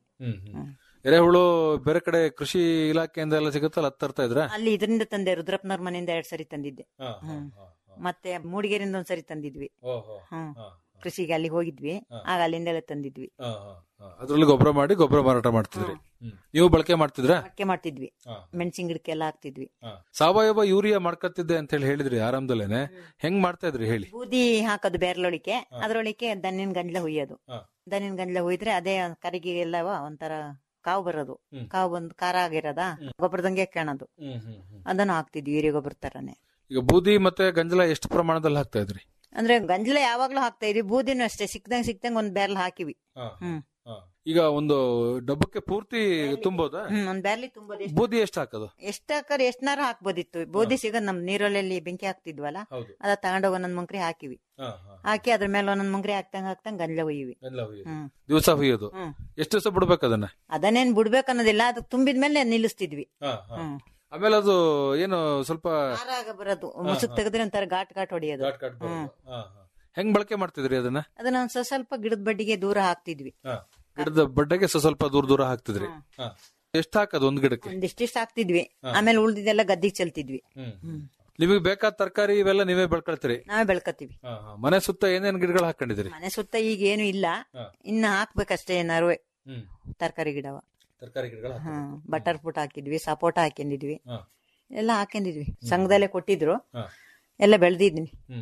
ಎರೆಹುಳು ಬೇರೆ ಕಡೆ ಕೃಷಿ ಇಲಾಖೆಯಿಂದ ಎಲ್ಲ ಸಿಗುತ್ತಲ್ಲ ಅದ್ ತರ್ತಾ ಇದ್ರ ಅಲ್ಲಿ ಇದರಿಂದ ತಂದೆ ರುದ್ರಪ್ಪನವ್ರ ಮನೆಯಿಂದ ಎರಡ್ ಸರಿ ತಂದಿದ್ದೆ ಹ್ಮ್. ಮತ್ತೆ ಮೂಡಿಗೆರಿಂದ ಒಂದ್ ಸರಿ ತಂದಿದ್ವಿ ಹ್ಮ್ ಕೃಷಿಗೆ ಅಲ್ಲಿ ಹೋಗಿದ್ವಿ ಆಗ ಅಲ್ಲಿಂದಲೇ ತಂದಿದ್ವಿ ಅದ್ರಲ್ಲಿ ಗೊಬ್ಬರ ಮಾಡಿ ಗೊಬ್ಬರ ಮಾರಾಟ ಮಾಡ್ತಿದ್ರಿ ನೀವು ಬಳಕೆ ಮಾಡ್ತಿದ್ರ ಅಡಿಕೆ ಮಾಡ್ತಿದ್ವಿ ಮೆಣಸಿನ ಗಿಡಕ್ಕೆ ಎಲ್ಲ ಹಾಕ್ತಿದ್ವಿ ಸಾವಯವ ಯೂರಿಯಾ ಮಾಡ್ಕತ್ತಿದ್ದೆ ಅಂತ ಹೇಳಿ ಹೇಳಿದ್ರಿ ಆರಂಭದಲ್ಲೇನೆ ಹೆಂಗ್ ಮಾಡ್ತಾ ಇದ್ರಿ ಹೇಳಿ ಬೂದಿ ಹಾಕೋದು ಬೇರ್ಲೊಳಿಕೆ ಅದ್ರೊಳಿಕೆ ದನಿನ ಗಂಜಲ ಹುಯ್ಯೋದು ಹಾ. ದನಿನ ಗಂಜಲ ಹುಯ್ದ್ರೆ ಅದೇ ಕರಿಗೆ ಎಲ್ಲವ ಒಂಥರ ಕಾವು ಬರೋದು ಹ್ಮ್. ಕಾವು ಬಂದು ಖಾರ ಆಗಿರೋದ ಗೊಬ್ಬರದಂಗೆ ಕಾಣೋದು ಅದನ್ನು ಹಾಕ್ತಿದ್ವಿ ಹಿರಿಯ ಗೊಬ್ಬರ ತರನೇ ಈಗ ಬೂದಿ ಮತ್ತೆ ಗಂಜಲ ಎಷ್ಟು ಪ್ರಮಾಣದಲ್ಲಿ ಹಾಕ್ತಾ ಇದ್ರಿ ಅಂದ್ರೆ ಗಂಜಲ ಯಾವಾಗ್ಲೂ ಹಾಕ್ತಾ ಇದ್ವಿ ಬೂದಿನೂ ಅಷ್ಟೇ ಸಿಕ್ದಂಗ್ ಸಿಕ್ದಂಗ್ ಒಂದ್ ಬ್ಯಾರ್ಲ್ ಹಾಕಿವಿ ಹ್ಮ್ ಈಗ ಒಂದು ಡಬ್ಬಕ್ಕೆ ಪೂರ್ತಿ ತುಂಬೋದಾ ಹ್ಮ್ ಒಂದ್ ಬ್ಯಾರ್ಲಿ ತುಂಬೋದು ಎಷ್ಟು ಬೂದಿ ಎಷ್ಟು ಹಾಕೋದು ಎಷ್ಟ್ ಹಾಕರ್ ಎಷ್ಟ್ನಾರ ಹಾಕ್ಬೋದಿತ್ತು ಬೂದಿ ಸಿಗೋದ್ ನಮ್ ನೀರಲ್ಲಿ ಬೆಂಕಿ ಹಾಕ್ತಿದ್ವಲ್ಲ ಹೌದು ಅದ ತಗೊಂಡೋಗಿ ಒಂದೊಂದ್ ಮುಂಕ್ರಿ ಹಾಕಿವಿ ಹಾಕಿ ಅದ್ರ ಮೇಲೆ ಒಂದೊಂದ್ ಮುಂಕ್ರಿ ಹಾಕ್ತಂಗ್ ಹಾಕ್ತಂಗ್ ಗಂಜಲ ಹುಯ್ಯಿವಿ ಹ್ಮ್ ದಿವಸ ಹುಯ್ಯೋದು ಹ್ಮ್ ಎಷ್ಟು ದಿವಸ ಬಿಡ್ಬೇಕು ಅದನ್ನ ಅದನ್ನೇನ್ ಬಿಡ್ಬೇಕು ಅನ್ನೋದಿಲ್ಲ ಅದು ತುಂಬಿದ್ಮೇಲೆ ನಿಲ್ಲಿಸ್ತಿದ್ವಿ ಹ್ಮ್ ಆಮೇಲೆ ಅದು ಏನು ಸ್ವಲ್ಪ ಖಾರ ಆಗ ಬರೋದು ಮುಸುಕ್ ತೆಗೆದ್ರೆ ಒಂಥರ ಘಾಟ್ ಘಾಟ್ ಹೊಡಿಯೋದು ಹ್ಮ್. ಹೆಂಗ್ ಬಳಕೆ ಮಾಡ್ತಿದ್ರಿ ಅದನ್ನ ಅದನ್ನ ಒಂದ್ ಸ್ವಲ್ಪ ಸ್ವಲ್ಪ ಗಿಡದ ಬಡ್ಡಿಗೆ ದೂರ ಹಾಕ್ತಿದ್ವಿ ಗಿಡದ ಬಡ್ಡೆಗೆ ಸ್ವಲ್ಪ ಸ್ವಲ್ಪ ದೂರ ದೂರ ಹಾಕ್ತಿದ್ರಿ ಎಷ್ಟು ಹಾಕೋದು ಒಂದ್ ಗಿಡಕ್ಕೆ ಒಂದಿಷ್ಟಿಷ್ಟು ಹಾಕ್ತಿದ್ವಿ ಆಮೇಲೆ ಉಳ್ದಿದ್ದೆಲ್ಲ ಗದ್ದಿಗೆ ಚೆಲ್ತಿದ್ವಿ ಹ್ಮ್. ನಿಮಗೆ ಬೇಕಾದ ತರಕಾರಿ ಇವೆಲ್ಲ ನೀವೇ ಬೆಳ್ಕೊಳ್ತೀರಿ ನಾವೇ ಬೆಳ್ಕತ್ತೀವಿ ಮನೆ ಸುತ್ತ ಏನೇನ್ ಗಿಡಗಳು ಹಾಕೊಂಡಿದ್ರಿ ಮನೆ ಸುತ್ತ ಈಗ ಏನು ಇಲ್ಲ ಇನ್ನ ಹಾಕ್ಬೇಕಷ್ಟೇ ಏನಾರು ತರಕಾರಿ ಗಿಡವ ತರಕಾರಿ ಗಿಡಗಳು ಹ್ಮ್ ಬಟರ್ ಫ್ರೂಟ್ ಹಾಕಿದ್ವಿ ಸಪೋಟ ಹಾಕೊಂಡಿದ್ವಿ ಎಲ್ಲ ಹಾಕೊಂಡಿದ್ವಿ ಸಂಘದಲ್ಲೇ ಕೊಟ್ಟಿದ್ರು ಎಲ್ಲ ಬೆಳ್ದಿದ್ನಿ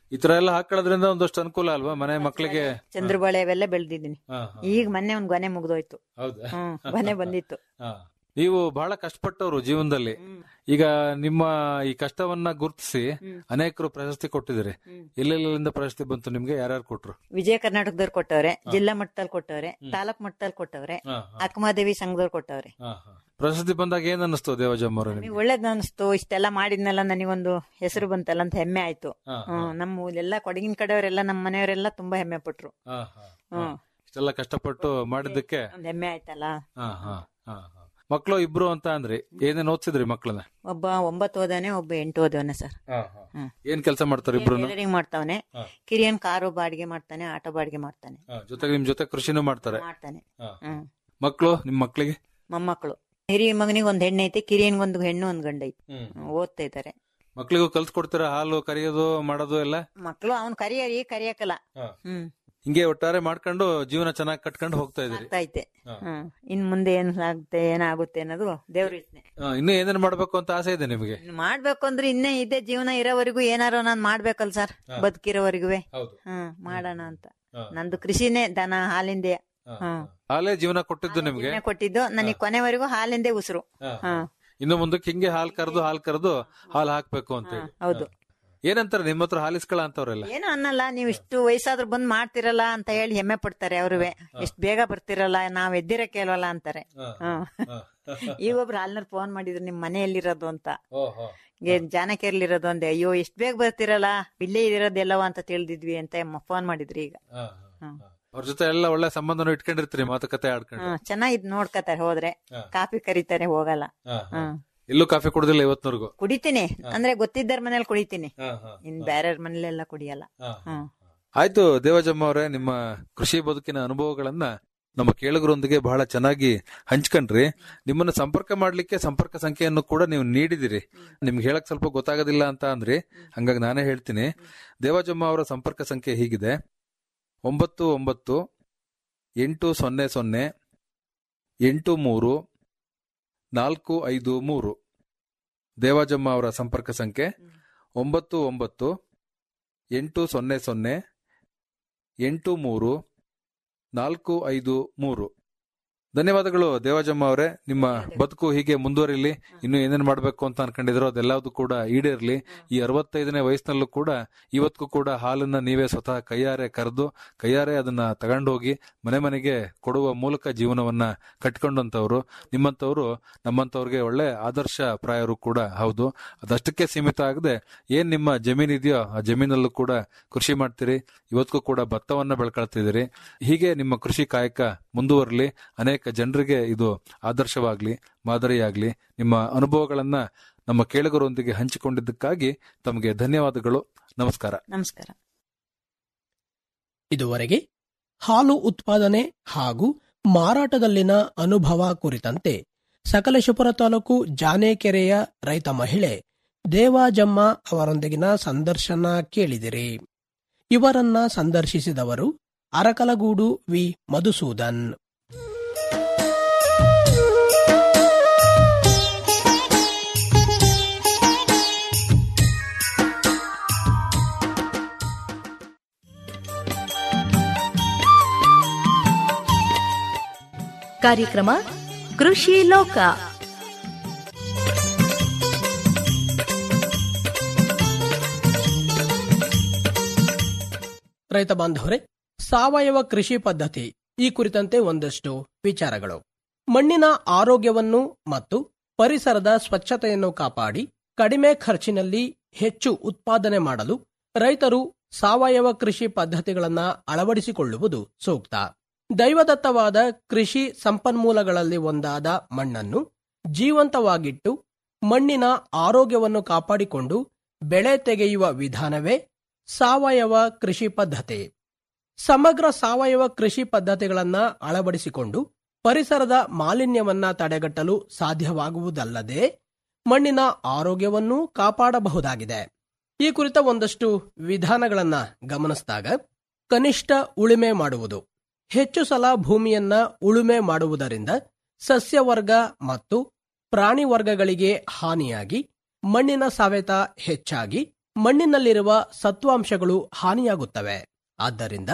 ಈ ತರ ಎಲ್ಲ ಹಾಕೊಳ್ಳೋದ್ರಿಂದ ಒಂದಷ್ಟು ಅನುಕೂಲ ಅಲ್ವಾ ಮನೆ ಮಕ್ಕಳಿಗೆ ಚಂದ್ರಬಾಳೆ ಅವೆಲ್ಲ ಬೆಳೆದಿದ್ದೀನಿ ಹಾ, ಹಾ. ಈಗ ಮೊನ್ನೆ ಒಂದ್ ಗೊನೆ ಮುಗ್ದೋಯ್ತು ಹೌದಾ ಹ್ಮ್ ಗೊನೆ ಬಂದಿತ್ತು ಹಾ. ನೀವು ಬಹಳ ಕಷ್ಟಪಟ್ಟವರು ಜೀವನದಲ್ಲಿ ಈಗ ನಿಮ್ಮ ಈ ಕಷ್ಟವನ್ನ ಗುರುತಿಸಿ ಅನೇಕರು ಪ್ರಶಸ್ತಿ ಕೊಟ್ಟಿದ್ದೀರಿ ಎಲ್ಲೆಲ್ಲಿಂದ ಪ್ರಶಸ್ತಿ ಬಂತು ನಿಮ್ಗೆ ಯಾರ್ಯಾರು ಕೊಟ್ರು ವಿಜಯ ಕರ್ನಾಟಕದವ್ರು ಕೊಟ್ಟವ್ರೆ ಜಿಲ್ಲಾ ಮಟ್ಟದಲ್ಲಿ ಕೊಟ್ಟವ್ರೆ ತಾಲೂಕ್ ಮಟ್ಟದಲ್ಲಿ ಕೊಟ್ಟವ್ರೆ ಅಕ್ಕಮಾದೇವಿ ಸಂಘದವ್ರು ಕೊಟ್ಟವ್ರೆ ಪ್ರಶಸ್ತಿ ಬಂದಾಗ ಏನ್ ಅನ್ನಿಸ್ತು ದೇವಜಮ್ಮ ಅವರ ನಮಗೆ ಒಳ್ಳೇದ್ ಅನಿಸ್ತು ಇಷ್ಟೆಲ್ಲ ಮಾಡಿದ್ನಲ್ಲ ನನಗೊಂದು ಹೆಸರು ಬಂತಲ್ಲ ಅಂತ ಹೆಮ್ಮೆ ಆಯ್ತು ಹ್ಮ್ ನಮ್ಮ ಎಲ್ಲ ಕೊಡಗಿನ ಕಡೆಯವರೆಲ್ಲ ನಮ್ಮ ಮನೆಯವರೆಲ್ಲ ತುಂಬಾ ಹೆಮ್ಮೆ ಪಟ್ರು ಹ್ಮ್ ಇಷ್ಟೆಲ್ಲ ಕಷ್ಟಪಟ್ಟು ಮಾಡಿದ್ದಕ್ಕೆ ಒಂದ್ ಹೆಮ್ಮೆ ಆಯ್ತಲ್ಲ ಹಾ, ಹಾ, ಹಾ, ಹಾ. ಮಕ್ಳು ಇಬ್ರು ಅಂತ ಅಂದ್ರಿ ಏನೇನ್ ಓದ್ಸಿದ್ರಿ ಮಕ್ಳನ್ನ ಒಬ್ಬ ಒಂಬತ್ತು ಓದವನೆ ಒಬ್ಬ ಎಂಟು ಓದವನೆ ಸರ್ ಹ್ಮ್. ಏನ್ ಕೆಲಸ ಮಾಡ್ತಾರೆ ಇಬ್ರು ಟೈಲರಿಂಗ್ ಮಾಡ್ತಾವನೆ ಕಿರಿಯನ್ ಕಾರು ಬಾಡಿಗೆ ಮಾಡ್ತಾನೆ ಆಟೋ ಬಾಡಿಗೆ ಮಾಡ್ತಾನೆ ಜೊತೆಗೆ ನಿಮ್ ಜೊತೆ ಕೃಷಿನೂ ಮಾಡ್ತಾರೆ ಮಾಡ್ತಾನೆ ಹಾ. ಹ್ಮ್ ಮಕ್ಳು ನಿಮ್ ಮಕ್ಳಿಗೆ ಮೊಮ್ಮಕ್ಕಳು ಹಿರಿಯ ಮಗನಿಗೆ ಒಂದ್ ಹೆಣ್ಣು ಐತಿ ಕಿರಿಯನ್ಗೊಂದು ಹೆಣ್ಣು ಒಂದ್ ಗಂಡ ಐತಿ ಹ್ಮ್, ಓದ್ತಾ ಇದ್ದಾರೆ ಮಕ್ಳಿಗೂ ಕಲ್ಸ್ಕೊಡ್ತೀರಾ ಹಾಲು ಕರಿಯೋದು ಮಾಡೋದು ಎಲ್ಲ ಮಕ್ಕಳು ಅವ್ನ್ ಕರಿಯರಿ ಕರಿಯಕಲ್ಲ ಹಾ. ಹ್ಮ್ ಹಿಂಗೆ ಒಟ್ಟಾರೆ ಮಾಡ್ಕೊಂಡು ಜೀವನ ಚೆನ್ನಾಗಿ ಕಟ್ಕೊಂಡು ಹೋಗ್ತಾ ಇದೀರಿ ಆಗ್ತಾ ಐತೆ ಹಾ. ಹ್ಮ್ ಇನ್ ಮುಂದೆ ಏನ್ ಆಗುತ್ತೆ ಏನಾಗುತ್ತೆ ಅನ್ನೋದು ದೇವ್ರ ಇಚ್ಛೆ ಆ, ಇನ್ನು ಏನೇನ್ ಮಾಡ್ಬೇಕು ಅಂತ ಆಸೆ ಇದೆ ನಿಮಗೆ ಇನ್ನು ಮಾಡ್ಬೇಕು ಅಂದ್ರೆ ಇನ್ನೇ ಇದೇ ಜೀವನ ಇರೋವರೆಗೂ ಏನಾರು ನಾನ್ ಮಾಡ್ಬೇಕಲ್ ಸರ್ ಬದುಕಿರೋವರೆಗೂ ಹೌದು ಹ್ಮ್ ಮಾಡೋಣ ಅಂತ ನಂದು ಕೃಷಿನೇ ದನ ಹಾಲಿಂದೆ ಹ್ಮ್ ಹಾಲೇ ಜೀವನ ಕೊಟ್ಟಿದ್ದು ನಿಮ್ಗೆ ಜೀವನ ಕೊಟ್ಟಿದ್ದು ನನಗೆ ಕೊನೆವರೆಗೂ ಹಾಲಿಂದೆ ಉಸಿರು ಹ್ಮ್ ಇನ್ನು ಮುಂದಕ್ಕೆ ಹಿಂಗೆ ಹಾಲ್ ಕರೆದು ಹಾಲ್ ಕರೆದು ಹಾಲ್ ಹಾಕ್ಬೇಕು ಅಂತ ಹೇಳಿ ಹೌದು ಏನಂತಾರೆ ನಿಮ್ಮ ಹತ್ರ ಹಾಲಿಸ್ಕೊಳ ಅಂತವ್ರೆಲ್ಲ ಏನು ಅನ್ನಲ್ಲ ನೀವು ಇಷ್ಟು ವಯಸ್ಸಾದ್ರೂ ಬಂದ್ ಮಾಡ್ತಿರಲ್ಲ ಅಂತ ಹೇಳಿ ಹೆಮ್ಮೆ ಪಡ್ತಾರೆ ಅವ್ರುವೆ ಎಷ್ಟ್ ಬೇಗ ಬರ್ತಿರಲ್ಲ ನಾವ್ ಎದ್ದಿರ ಕೇಳವಲ್ಲ ಅಂತಾರೆ ಹ್ಮ್ ಈಗ ಒಬ್ರು ಹಾಲ್ನರ್ ಫೋನ್ ಮಾಡಿದ್ರು ನಿಮ್ ಮನೆಯಲ್ಲಿರೋದು ಅಂತ ಜಾನಕೇರ್ಲಿರೋದು ಅಂದೆ ಅಯ್ಯೋ ಎಷ್ಟ್ ಬೇಗ ಬರ್ತಿರಲ್ಲ ಇಲ್ಲೇ ಇರೋದೆಲ್ಲವ ಅಂತ ತಿಳಿದಿದ್ವಿ ಅಂತ ಫೋನ್ ಮಾಡಿದ್ರಿ ಈಗ ಹ್ಮ್. ಅವ್ರ ಜೊತೆ ಎಲ್ಲ ಒಳ್ಳೆ ಸಂಬಂಧನೂ ಇಟ್ಕೊಂಡಿರ್ತೀರಿ ಮಾತುಕತೆ ಆಡ್ಕೊಂಡು ಹ್ಮ್ ಚೆನ್ನಾಗಿದ್ ನೋಡ್ಕತಾರೆ ಹೋದ್ರೆ ಕಾಫಿ ಕರೀತಾರೆ ಹೋಗಲ್ಲ ಹ್ಮ್ ಎಲ್ಲೂ ಕಾಫಿ ಕುಡ್ದಿಲ್ಲ ಇವತ್ನವರೆಗೂ ಕುಡಿತೀನಿ ಅಂದ್ರೆ ಗೊತ್ತಿದ್ದರ ಮನೇಲಿ ಕುಡಿತೀನಿ ಇನ್ ಬೇರೆಯವ್ರ ಮನೇಲೆಲ್ಲ ಕುಡಿಯಲ್ಲ ಹ್ಮ್ ಆಯ್ತು ದೇವಜಮ್ಮ ಅವರೇ ನಿಮ್ಮ ಕೃಷಿ ಬದುಕಿನ ಅನುಭವಗಳನ್ನ ನಮ್ಮ ಕೇಳುಗರೊಂದಿಗೆ ಬಹಳ ಚೆನ್ನಾಗಿ ಹಂಚ್ಕೊಂಡ್ರಿ ನಿಮ್ಮನ್ನ ಸಂಪರ್ಕ ಮಾಡ್ಲಿಕ್ಕೆ ಸಂಪರ್ಕ ಸಂಖ್ಯೆಯನ್ನು ಕೂಡ ನೀವು ನೀಡಿದಿರಿ ನಿಮ್ಗೆ ಹೇಳಕ್ ಸ್ವಲ್ಪ ಗೊತ್ತಾಗೋದಿಲ್ಲ ಅಂತ ಅಂದ್ರಿ ಹಂಗಾಗಿ ನಾನೇ ಹೇಳ್ತೀನಿ ದೇವಜಮ್ಮ ಅವರ ಸಂಪರ್ಕ ಸಂಖ್ಯೆ ಹೀಗಿದೆ ಒಂಬತ್ತು ಒಂಬತ್ತು ಎಂಟು ಸೊನ್ನೆ ಸೊನ್ನೆ ಎಂಟು ಮೂರು ನಾಲ್ಕು ಐದು ಮೂರು ದೇವಾಜಮ್ಮ ಅವರ ಸಂಪರ್ಕ ಸಂಖ್ಯೆ ಒಂಬತ್ತು ಒಂಬತ್ತು ಎಂಟು ಸೊನ್ನೆ ಸೊನ್ನೆ ಎಂಟು ಮೂರು ನಾಲ್ಕು ಐದು ಮೂರು ಧನ್ಯವಾದಗಳು ದೇವಾಜಮ್ಮ ಅವರೇ ನಿಮ್ಮ ಬದುಕು ಹೀಗೆ ಮುಂದುವರಿಲಿ ಇನ್ನು ಏನೇನ್ ಮಾಡ್ಬೇಕು ಅಂತ ಅನ್ಕೊಂಡಿದ್ರು ಅದೆಲ್ಲದೂ ಕೂಡ ಈಡೇರ್ಲಿ ಈ ಅರವತ್ತೈದನೇ ವಯಸ್ಸಿನಲ್ಲೂ ಕೂಡ ಇವತ್ತಿಗೂ ಕೂಡ ಹಾಲನ್ನ ನೀವೇ ಸ್ವತಃ ಕೈಯಾರೆ ಕರೆದು ಕೈಯಾರೆ ಅದನ್ನ ತಗೊಂಡೋಗಿ ಮನೆ ಮನೆಗೆ ಕೊಡುವ ಮೂಲಕ ಜೀವನವನ್ನ ಕಟ್ಕೊಂಡಂತವ್ರು ನಿಮ್ಮಂತವ್ರು ನಮ್ಮಂತವ್ರಿಗೆ ಒಳ್ಳೆ ಆದರ್ಶ ಪ್ರಾಯರು ಕೂಡ ಹೌದು ಅದಷ್ಟಕ್ಕೆ ಸೀಮಿತ ಆಗದೆ ಏನ್ ನಿಮ್ಮ ಜಮೀನ್ ಇದೆಯೋ ಆ ಜಮೀನಲ್ಲೂ ಕೂಡ ಕೃಷಿ ಮಾಡ್ತೀರಿ ಇವತ್ತಿಗೂ ಕೂಡ ಭತ್ತವನ್ನ ಬೆಳ್ಕೊಳ್ತಿದ್ದೀರಿ ಹೀಗೆ ನಿಮ್ಮ ಕೃಷಿ ಕಾಯಕ ಮುಂದುವರಲಿ ಅನೇಕ ಜನರಿಗೆ ಇದು ಆದರ್ಶವಾಗ್ಲಿ ಮಾದರಿಯಾಗ್ಲಿ ನಿಮ್ಮ ಅನುಭವಗಳನ್ನ ನಮ್ಮ ಕೇಳುಗರೊಂದಿಗೆ ಹಂಚಿಕೊಂಡಿದ್ದಕ್ಕಾಗಿ ತಮಗೆ ಧನ್ಯವಾದಗಳು ನಮಸ್ಕಾರ ನಮಸ್ಕಾರ ಇದುವರೆಗೆ ಹಾಲು ಉತ್ಪಾದನೆ ಹಾಗೂ ಮಾರಾಟದಲ್ಲಿನ ಅನುಭವ ಕುರಿತಂತೆ ಸಕಲೇಶಪುರ ತಾಲೂಕು ಜಾನೇಕೆರೆಯ ರೈತ ಮಹಿಳೆ ದೇವಾಜಮ್ಮ ಅವರೊಂದಿಗಿನ ಸಂದರ್ಶನ ಕೇಳಿದಿರಿ ಇವರನ್ನ ಸಂದರ್ಶಿಸಿದವರು ಅರಕಲಗೂಡು ವಿ ಮಧುಸೂದನ್ ಕಾರ್ಯಕ್ರಮ ಕೃಷಿ ಲೋಕ ರೈತ ಬಾಂಧವರೇ ಸಾವಯವ ಕೃಷಿ ಪದ್ಧತಿ ಈ ಕುರಿತಂತೆ ಒಂದಷ್ಟು ವಿಚಾರಗಳು ಮಣ್ಣಿನ ಆರೋಗ್ಯವನ್ನು ಮತ್ತು ಪರಿಸರದ ಸ್ವಚ್ಛತೆಯನ್ನು ಕಾಪಾಡಿ ಕಡಿಮೆ ಖರ್ಚಿನಲ್ಲಿ ಹೆಚ್ಚು ಉತ್ಪಾದನೆ ಮಾಡಲು ರೈತರು ಸಾವಯವ ಕೃಷಿ ಪದ್ಧತಿಗಳನ್ನು ಅಳವಡಿಸಿಕೊಳ್ಳುವುದು ಸೂಕ್ತ ದೈವದತ್ತವಾದ ಕೃಷಿ ಸಂಪನ್ಮೂಲಗಳಲ್ಲಿ ಒಂದಾದ ಮಣ್ಣನ್ನು ಜೀವಂತವಾಗಿಟ್ಟು ಮಣ್ಣಿನ ಆರೋಗ್ಯವನ್ನು ಕಾಪಾಡಿಕೊಂಡು ಬೆಳೆ ತೆಗೆಯುವ ವಿಧಾನವೇ ಸಾವಯವ ಕೃಷಿ ಪದ್ಧತಿ ಸಮಗ್ರ ಸಾವಯವ ಕೃಷಿ ಪದ್ಧತಿಗಳನ್ನು ಅಳವಡಿಸಿಕೊಂಡು ಪರಿಸರದ ಮಾಲಿನ್ಯವನ್ನ ತಡೆಗಟ್ಟಲು ಸಾಧ್ಯವಾಗುವುದಲ್ಲದೆ ಮಣ್ಣಿನ ಆರೋಗ್ಯವನ್ನೂ ಕಾಪಾಡಬಹುದಾಗಿದೆ ಈ ಕುರಿತ ಒಂದಷ್ಟು ವಿಧಾನಗಳನ್ನ ಗಮನಿಸಿದಾಗ ಕನಿಷ್ಠ ಉಳುಮೆ ಮಾಡುವುದು ಹೆಚ್ಚು ಸಲ ಭೂಮಿಯನ್ನ ಉಳುಮೆ ಮಾಡುವುದರಿಂದ ಸಸ್ಯವರ್ಗ ಮತ್ತು ಪ್ರಾಣಿ ವರ್ಗಗಳಿಗೆ ಹಾನಿಯಾಗಿ ಮಣ್ಣಿನ ಸವೆತ ಹೆಚ್ಚಾಗಿ ಮಣ್ಣಿನಲ್ಲಿರುವ ಸತ್ವಾಂಶಗಳು ಹಾನಿಯಾಗುತ್ತವೆ ಆದ್ದರಿಂದ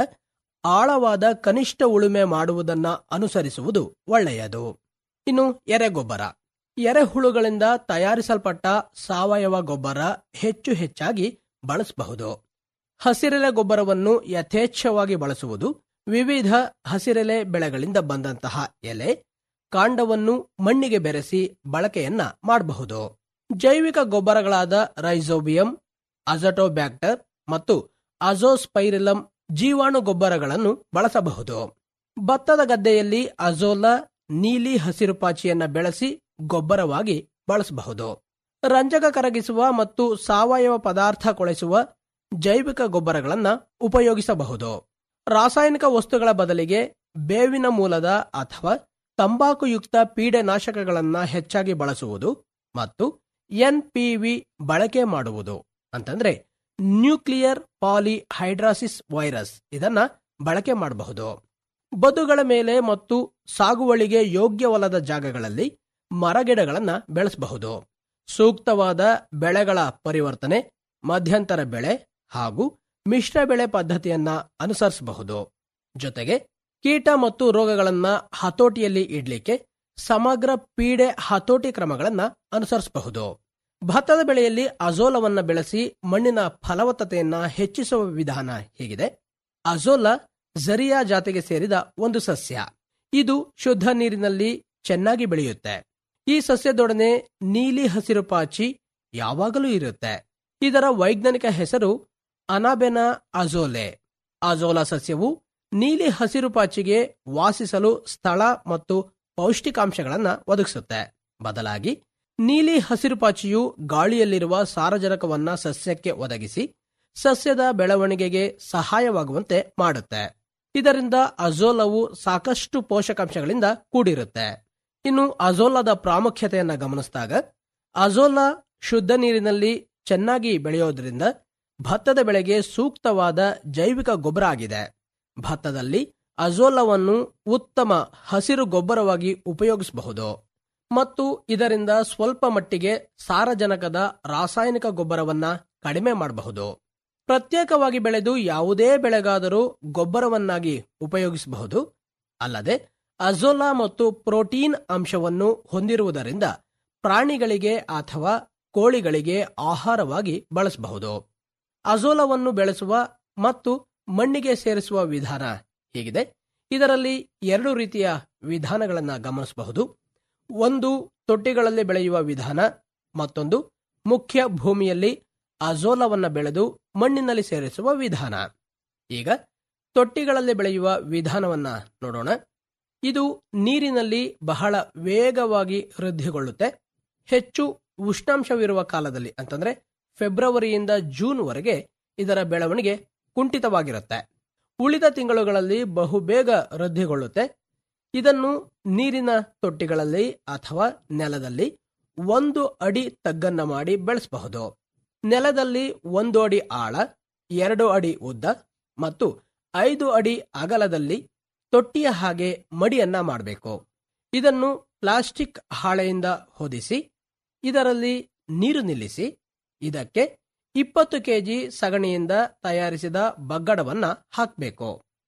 ಆಳವಾದ ಕನಿಷ್ಠ ಉಳುಮೆ ಮಾಡುವುದನ್ನ ಅನುಸರಿಸುವುದು ಒಳ್ಳೆಯದು ಇನ್ನು ಎರೆಗೊಬ್ಬರ ಎರೆಹುಳುಗಳಿಂದ ತಯಾರಿಸಲ್ಪಟ್ಟ ಸಾವಯವ ಗೊಬ್ಬರ ಹೆಚ್ಚು ಹೆಚ್ಚಾಗಿ ಬಳಸಬಹುದು ಹಸಿರೆಲೆ ಗೊಬ್ಬರವನ್ನು ಯಥೇಚ್ಛವಾಗಿ ಬಳಸುವುದು ವಿವಿಧ ಹಸಿರೆಲೆ ಬೆಳೆಗಳಿಂದ ಬಂದಂತಹ ಎಲೆ ಕಾಂಡವನ್ನು ಮಣ್ಣಿಗೆ ಬೆರೆಸಿ ಬಳಕೆಯನ್ನ ಮಾಡಬಹುದು ಜೈವಿಕ ಗೊಬ್ಬರಗಳಾದ ರೈಸೋಬಿಯಂ ಅಜಟೋಬ್ಯಾಕ್ಟರ್ ಮತ್ತು ಅಜೋಸ್ಪೈರಿಲಂ ಜೀವಾಣು ಗೊಬ್ಬರಗಳನ್ನು ಬಳಸಬಹುದು ಭತ್ತದ ಗದ್ದೆಯಲ್ಲಿ ಅಜೋಲಾ ನೀಲಿ ಹಸಿರು ಪಾಚಿಯನ್ನ ಬೆಳೆಸಿ ಗೊಬ್ಬರವಾಗಿ ಬಳಸಬಹುದು ರಂಜಕ ಕರಗಿಸುವ ಮತ್ತು ಸಾವಯವ ಪದಾರ್ಥ ಕೊಳೆಸುವ ಜೈವಿಕ ಗೊಬ್ಬರಗಳನ್ನ ಉಪಯೋಗಿಸಬಹುದು ರಾಸಾಯನಿಕ ವಸ್ತುಗಳ ಬದಲಿಗೆ ಬೇವಿನ ಮೂಲದ ಅಥವಾ ತಂಬಾಕುಯುಕ್ತ ಪೀಡೆನಾಶಕಗಳನ್ನ ಹೆಚ್ಚಾಗಿ ಬಳಸುವುದು ಮತ್ತು ಎನ್ಪಿವಿ ಬಳಕೆ ಮಾಡುವುದು ಅಂತಂದ್ರೆ ನ್ಯೂಕ್ಲಿಯರ್ ಪಾಲಿಹೈಡ್ರಾಸಿಸ್ ವೈರಸ್ ಇದನ್ನ ಬಳಕೆ ಮಾಡಬಹುದು ಬದುಗಳ ಮೇಲೆ ಮತ್ತು ಸಾಗುವಳಿಗೆ ಯೋಗ್ಯವಲ್ಲದ ಜಾಗಗಳಲ್ಲಿ ಮರಗಿಡಗಳನ್ನ ಬೆಳೆಸಬಹುದು ಸೂಕ್ತವಾದ ಬೆಳೆಗಳ ಪರಿವರ್ತನೆ ಮಧ್ಯಂತರ ಬೆಳೆ ಹಾಗೂ ಮಿಶ್ರ ಬೆಳೆ ಪದ್ಧತಿಯನ್ನ ಅನುಸರಿಸಬಹುದು ಜೊತೆಗೆ ಕೀಟ ಮತ್ತು ರೋಗಗಳನ್ನ ಹತೋಟಿಯಲ್ಲಿ ಇಡ್ಲಿಕ್ಕೆ ಸಮಗ್ರ ಪೀಡೆ ಹತೋಟಿ ಕ್ರಮಗಳನ್ನ ಅನುಸರಿಸಬಹುದು ಭತ್ತದ ಬೆಳೆಯಲ್ಲಿ ಅಜೋಲವನ್ನ ಬೆಳೆಸಿ ಮಣ್ಣಿನ ಫಲವತ್ತತೆಯನ್ನ ಹೆಚ್ಚಿಸುವ ವಿಧಾನ ಹೀಗಿದೆ ಅಜೋಲ ಝರಿಯಾ ಜಾತಿಗೆ ಸೇರಿದ ಒಂದು ಸಸ್ಯ ಇದು ಶುದ್ಧ ನೀರಿನಲ್ಲಿ ಚೆನ್ನಾಗಿ ಬೆಳೆಯುತ್ತೆ ಈ ಸಸ್ಯದೊಡನೆ ನೀಲಿ ಹಸಿರು ಪಾಚಿ ಯಾವಾಗಲೂ ಇರುತ್ತೆ ಇದರ ವೈಜ್ಞಾನಿಕ ಹೆಸರು ಅನಾಬೆನಾ ಅಜೋಲೆ ಅಜೋಲಾ ಸಸ್ಯವು ನೀಲಿ ಹಸಿರು ಪಾಚಿಗೆ ವಾಸಿಸಲು ಸ್ಥಳ ಮತ್ತು ಪೌಷ್ಟಿಕಾಂಶಗಳನ್ನ ಒದಗಿಸುತ್ತೆ ಬದಲಾಗಿ ನೀಲಿ ಹಸಿರು ಪಾಚಿಯು ಗಾಳಿಯಲ್ಲಿರುವ ಸಾರಜನಕವನ್ನ ಸಸ್ಯಕ್ಕೆ ಒದಗಿಸಿ ಸಸ್ಯದ ಬೆಳವಣಿಗೆಗೆ ಸಹಾಯವಾಗುವಂತೆ ಮಾಡುತ್ತೆ ಇದರಿಂದ ಅಜೋಲವು ಸಾಕಷ್ಟು ಪೋಷಕಾಂಶಗಳಿಂದ ಕೂಡಿರುತ್ತೆ ಇನ್ನು ಅಜೋಲಾದ ಪ್ರಾಮುಖ್ಯತೆಯನ್ನ ಗಮನಿಸಿದಾಗ ಅಜೋಲಾ ಶುದ್ಧ ನೀರಿನಲ್ಲಿ ಚೆನ್ನಾಗಿ ಬೆಳೆಯೋದ್ರಿಂದ ಭತ್ತದ ಬೆಳೆಗೆ ಸೂಕ್ತವಾದ ಜೈವಿಕ ಗೊಬ್ಬರ ಆಗಿದೆ ಭತ್ತದಲ್ಲಿ ಅಜೋಲವನ್ನು ಉತ್ತಮ ಹಸಿರು ಗೊಬ್ಬರವಾಗಿ ಉಪಯೋಗಿಸಬಹುದು ಮತ್ತು ಇದರಿಂದ ಸ್ವಲ್ಪ ಮಟ್ಟಿಗೆ ಸಾರಜನಕದ ರಾಸಾಯನಿಕ ಗೊಬ್ಬರವನ್ನ ಕಡಿಮೆ ಮಾಡಬಹುದು ಪ್ರತ್ಯೇಕವಾಗಿ ಬೆಳೆದು ಯಾವುದೇ ಬೆಳೆಗಾದರೂ ಗೊಬ್ಬರವನ್ನಾಗಿ ಉಪಯೋಗಿಸಬಹುದು ಅಲ್ಲದೆ ಅಜೋಲಾ ಮತ್ತು ಪ್ರೋಟೀನ್ ಅಂಶವನ್ನು ಹೊಂದಿರುವುದರಿಂದ ಪ್ರಾಣಿಗಳಿಗೆ ಅಥವಾ ಕೋಳಿಗಳಿಗೆ ಆಹಾರವಾಗಿ ಬಳಸಬಹುದು ಅಜೋಲವನ್ನು ಬೆಳೆಸುವ ಮತ್ತು ಮಣ್ಣಿಗೆ ಸೇರಿಸುವ ವಿಧಾನ ಹೀಗಿದೆ ಇದರಲ್ಲಿ ಎರಡು ರೀತಿಯ ವಿಧಾನಗಳನ್ನು ಗಮನಿಸಬಹುದು ಒಂದು ತೊಟ್ಟಿಗಳಲ್ಲಿ ಬೆಳೆಯುವ ವಿಧಾನ ಮತ್ತೊಂದು ಮುಖ್ಯ ಭೂಮಿಯಲ್ಲಿ ಅಜೋಲವನ್ನ ಬೆಳೆದು ಮಣ್ಣಿನಲ್ಲಿ ಸೇರಿಸುವ ವಿಧಾನ ಈಗ ತೊಟ್ಟಿಗಳಲ್ಲಿ ಬೆಳೆಯುವ ವಿಧಾನವನ್ನ ನೋಡೋಣ ಇದು ನೀರಿನಲ್ಲಿ ಬಹಳ ವೇಗವಾಗಿ ವೃದ್ಧಿಗೊಳ್ಳುತ್ತೆ ಹೆಚ್ಚು ಉಷ್ಣಾಂಶವಿರುವ ಕಾಲದಲ್ಲಿ ಅಂತಂದ್ರೆ ಫೆಬ್ರವರಿಯಿಂದ ಜೂನ್ ವರೆಗೆ ಇದರ ಬೆಳವಣಿಗೆ ಕುಂಠಿತವಾಗಿರುತ್ತೆ ಉಳಿದ ತಿಂಗಳುಗಳಲ್ಲಿ ಬಹುಬೇಗ ವೃದ್ಧಿಗೊಳ್ಳುತ್ತೆ ಇದನ್ನು ನೀರಿನ ತೊಟ್ಟಿಗಳಲ್ಲಿ ಅಥವಾ ನೆಲದಲ್ಲಿ ಒಂದು ಅಡಿ ತಗ್ಗನ್ನ ಮಾಡಿ ಬೆಳೆಸಬಹುದು ನೆಲದಲ್ಲಿ ಒಂದು ಅಡಿ ಆಳ ಎರಡು ಅಡಿ ಉದ್ದ ಮತ್ತು ಐದು ಅಡಿ ಅಗಲದಲ್ಲಿ ತೊಟ್ಟಿಯ ಹಾಗೆ ಮಡಿಯನ್ನ ಮಾಡಬೇಕು ಇದನ್ನು ಪ್ಲಾಸ್ಟಿಕ್ ಹಾಳೆಯಿಂದ ಹೊದಿಸಿ ಇದರಲ್ಲಿ ನೀರು ನಿಲ್ಲಿಸಿ ಇದಕ್ಕೆ ಇಪ್ಪತ್ತು ಕೆಜಿ ಸಗಣಿಯಿಂದ ತಯಾರಿಸಿದ ಬಗ್ಗಡವನ್ನ ಹಾಕಬೇಕು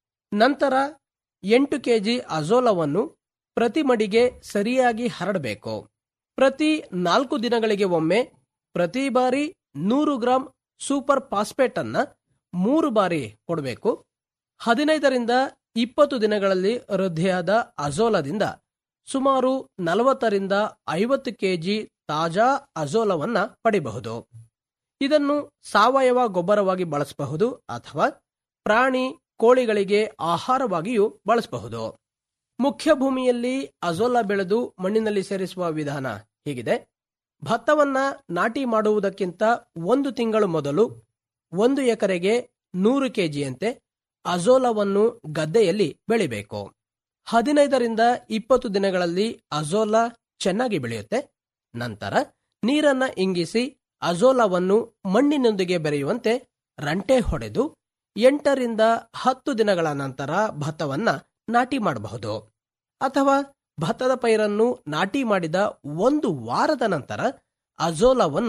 ನಂತರ ಎಂಟು ಕೆಜಿ ಅಜೋಲವನ್ನು ಪ್ರತಿ ಮಡಿಗೆ ಸರಿಯಾಗಿ ಹರಡಬೇಕು ಪ್ರತಿ ನಾಲ್ಕು ದಿನಗಳಿಗೆ ಒಮ್ಮೆ ಪ್ರತಿ ಬಾರಿ ನೂರು ಗ್ರಾಂ ಸೂಪರ್ ಫಾಸ್ಫೇಟ್ ಅನ್ನ ಮೂರು ಬಾರಿ ಕೊಡಬೇಕು ಹದಿನೈದರಿಂದ ಇಪ್ಪತ್ತು ದಿನಗಳಲ್ಲಿ ವೃದ್ಧಿಯಾದ ಅಜೋಲದಿಂದ ಸುಮಾರು ನಲವತ್ತರಿಂದ ಐವತ್ತು ಕೆಜಿ ತಾಜಾ ಅಜೋಲವನ್ನ ಪಡಿಬಹುದು ಇದನ್ನು ಸಾವಯವ ಗೊಬ್ಬರವಾಗಿ ಬಳಸಬಹುದು ಅಥವಾ ಪ್ರಾಣಿ ಕೋಳಿಗಳಿಗೆ ಆಹಾರವಾಗಿಯೂ ಬಳಸಬಹುದು ಮುಖ್ಯ ಭೂಮಿಯಲ್ಲಿ ಅಜೋಲಾ ಬೆಳೆದು ಮಣ್ಣಿನಲ್ಲಿ ಸೇರಿಸುವ ವಿಧಾನ ಹೀಗಿದೆ ಭತ್ತವನ್ನ ನಾಟಿ ಮಾಡುವುದಕ್ಕಿಂತ ಒಂದು ತಿಂಗಳು ಮೊದಲು ಒಂದು ಎಕರೆಗೆ ನೂರು ಕೆಜಿಯಂತೆ ಅಜೋಲವನ್ನು ಗದ್ದೆಯಲ್ಲಿ ಬೆಳಿಬೇಕು ಹದಿನೈದರಿಂದ ಇಪ್ಪತ್ತು ದಿನಗಳಲ್ಲಿ ಅಜೋಲಾ ಚೆನ್ನಾಗಿ ಬೆಳೆಯುತ್ತೆ ನಂತರ ನೀರನ್ನ ಇಂಗಿಸಿ ಅಜೋಲವನ್ನು ಮಣ್ಣಿನೊಂದಿಗೆ ಬೆರೆಯುವಂತೆ ರಂಟೆ ಹೊಡೆದು ಎಂಟರಿಂದ ಹತ್ತು ದಿನಗಳ ನಂತರ ಭತ್ತವನ್ನ ನಾಟಿ ಮಾಡಬಹುದು ಅಥವಾ ಭತ್ತದ ಪೈರನ್ನು ನಾಟಿ ಮಾಡಿದ ಒಂದು ವಾರದ ನಂತರ ಅಜೋಲವನ್ನು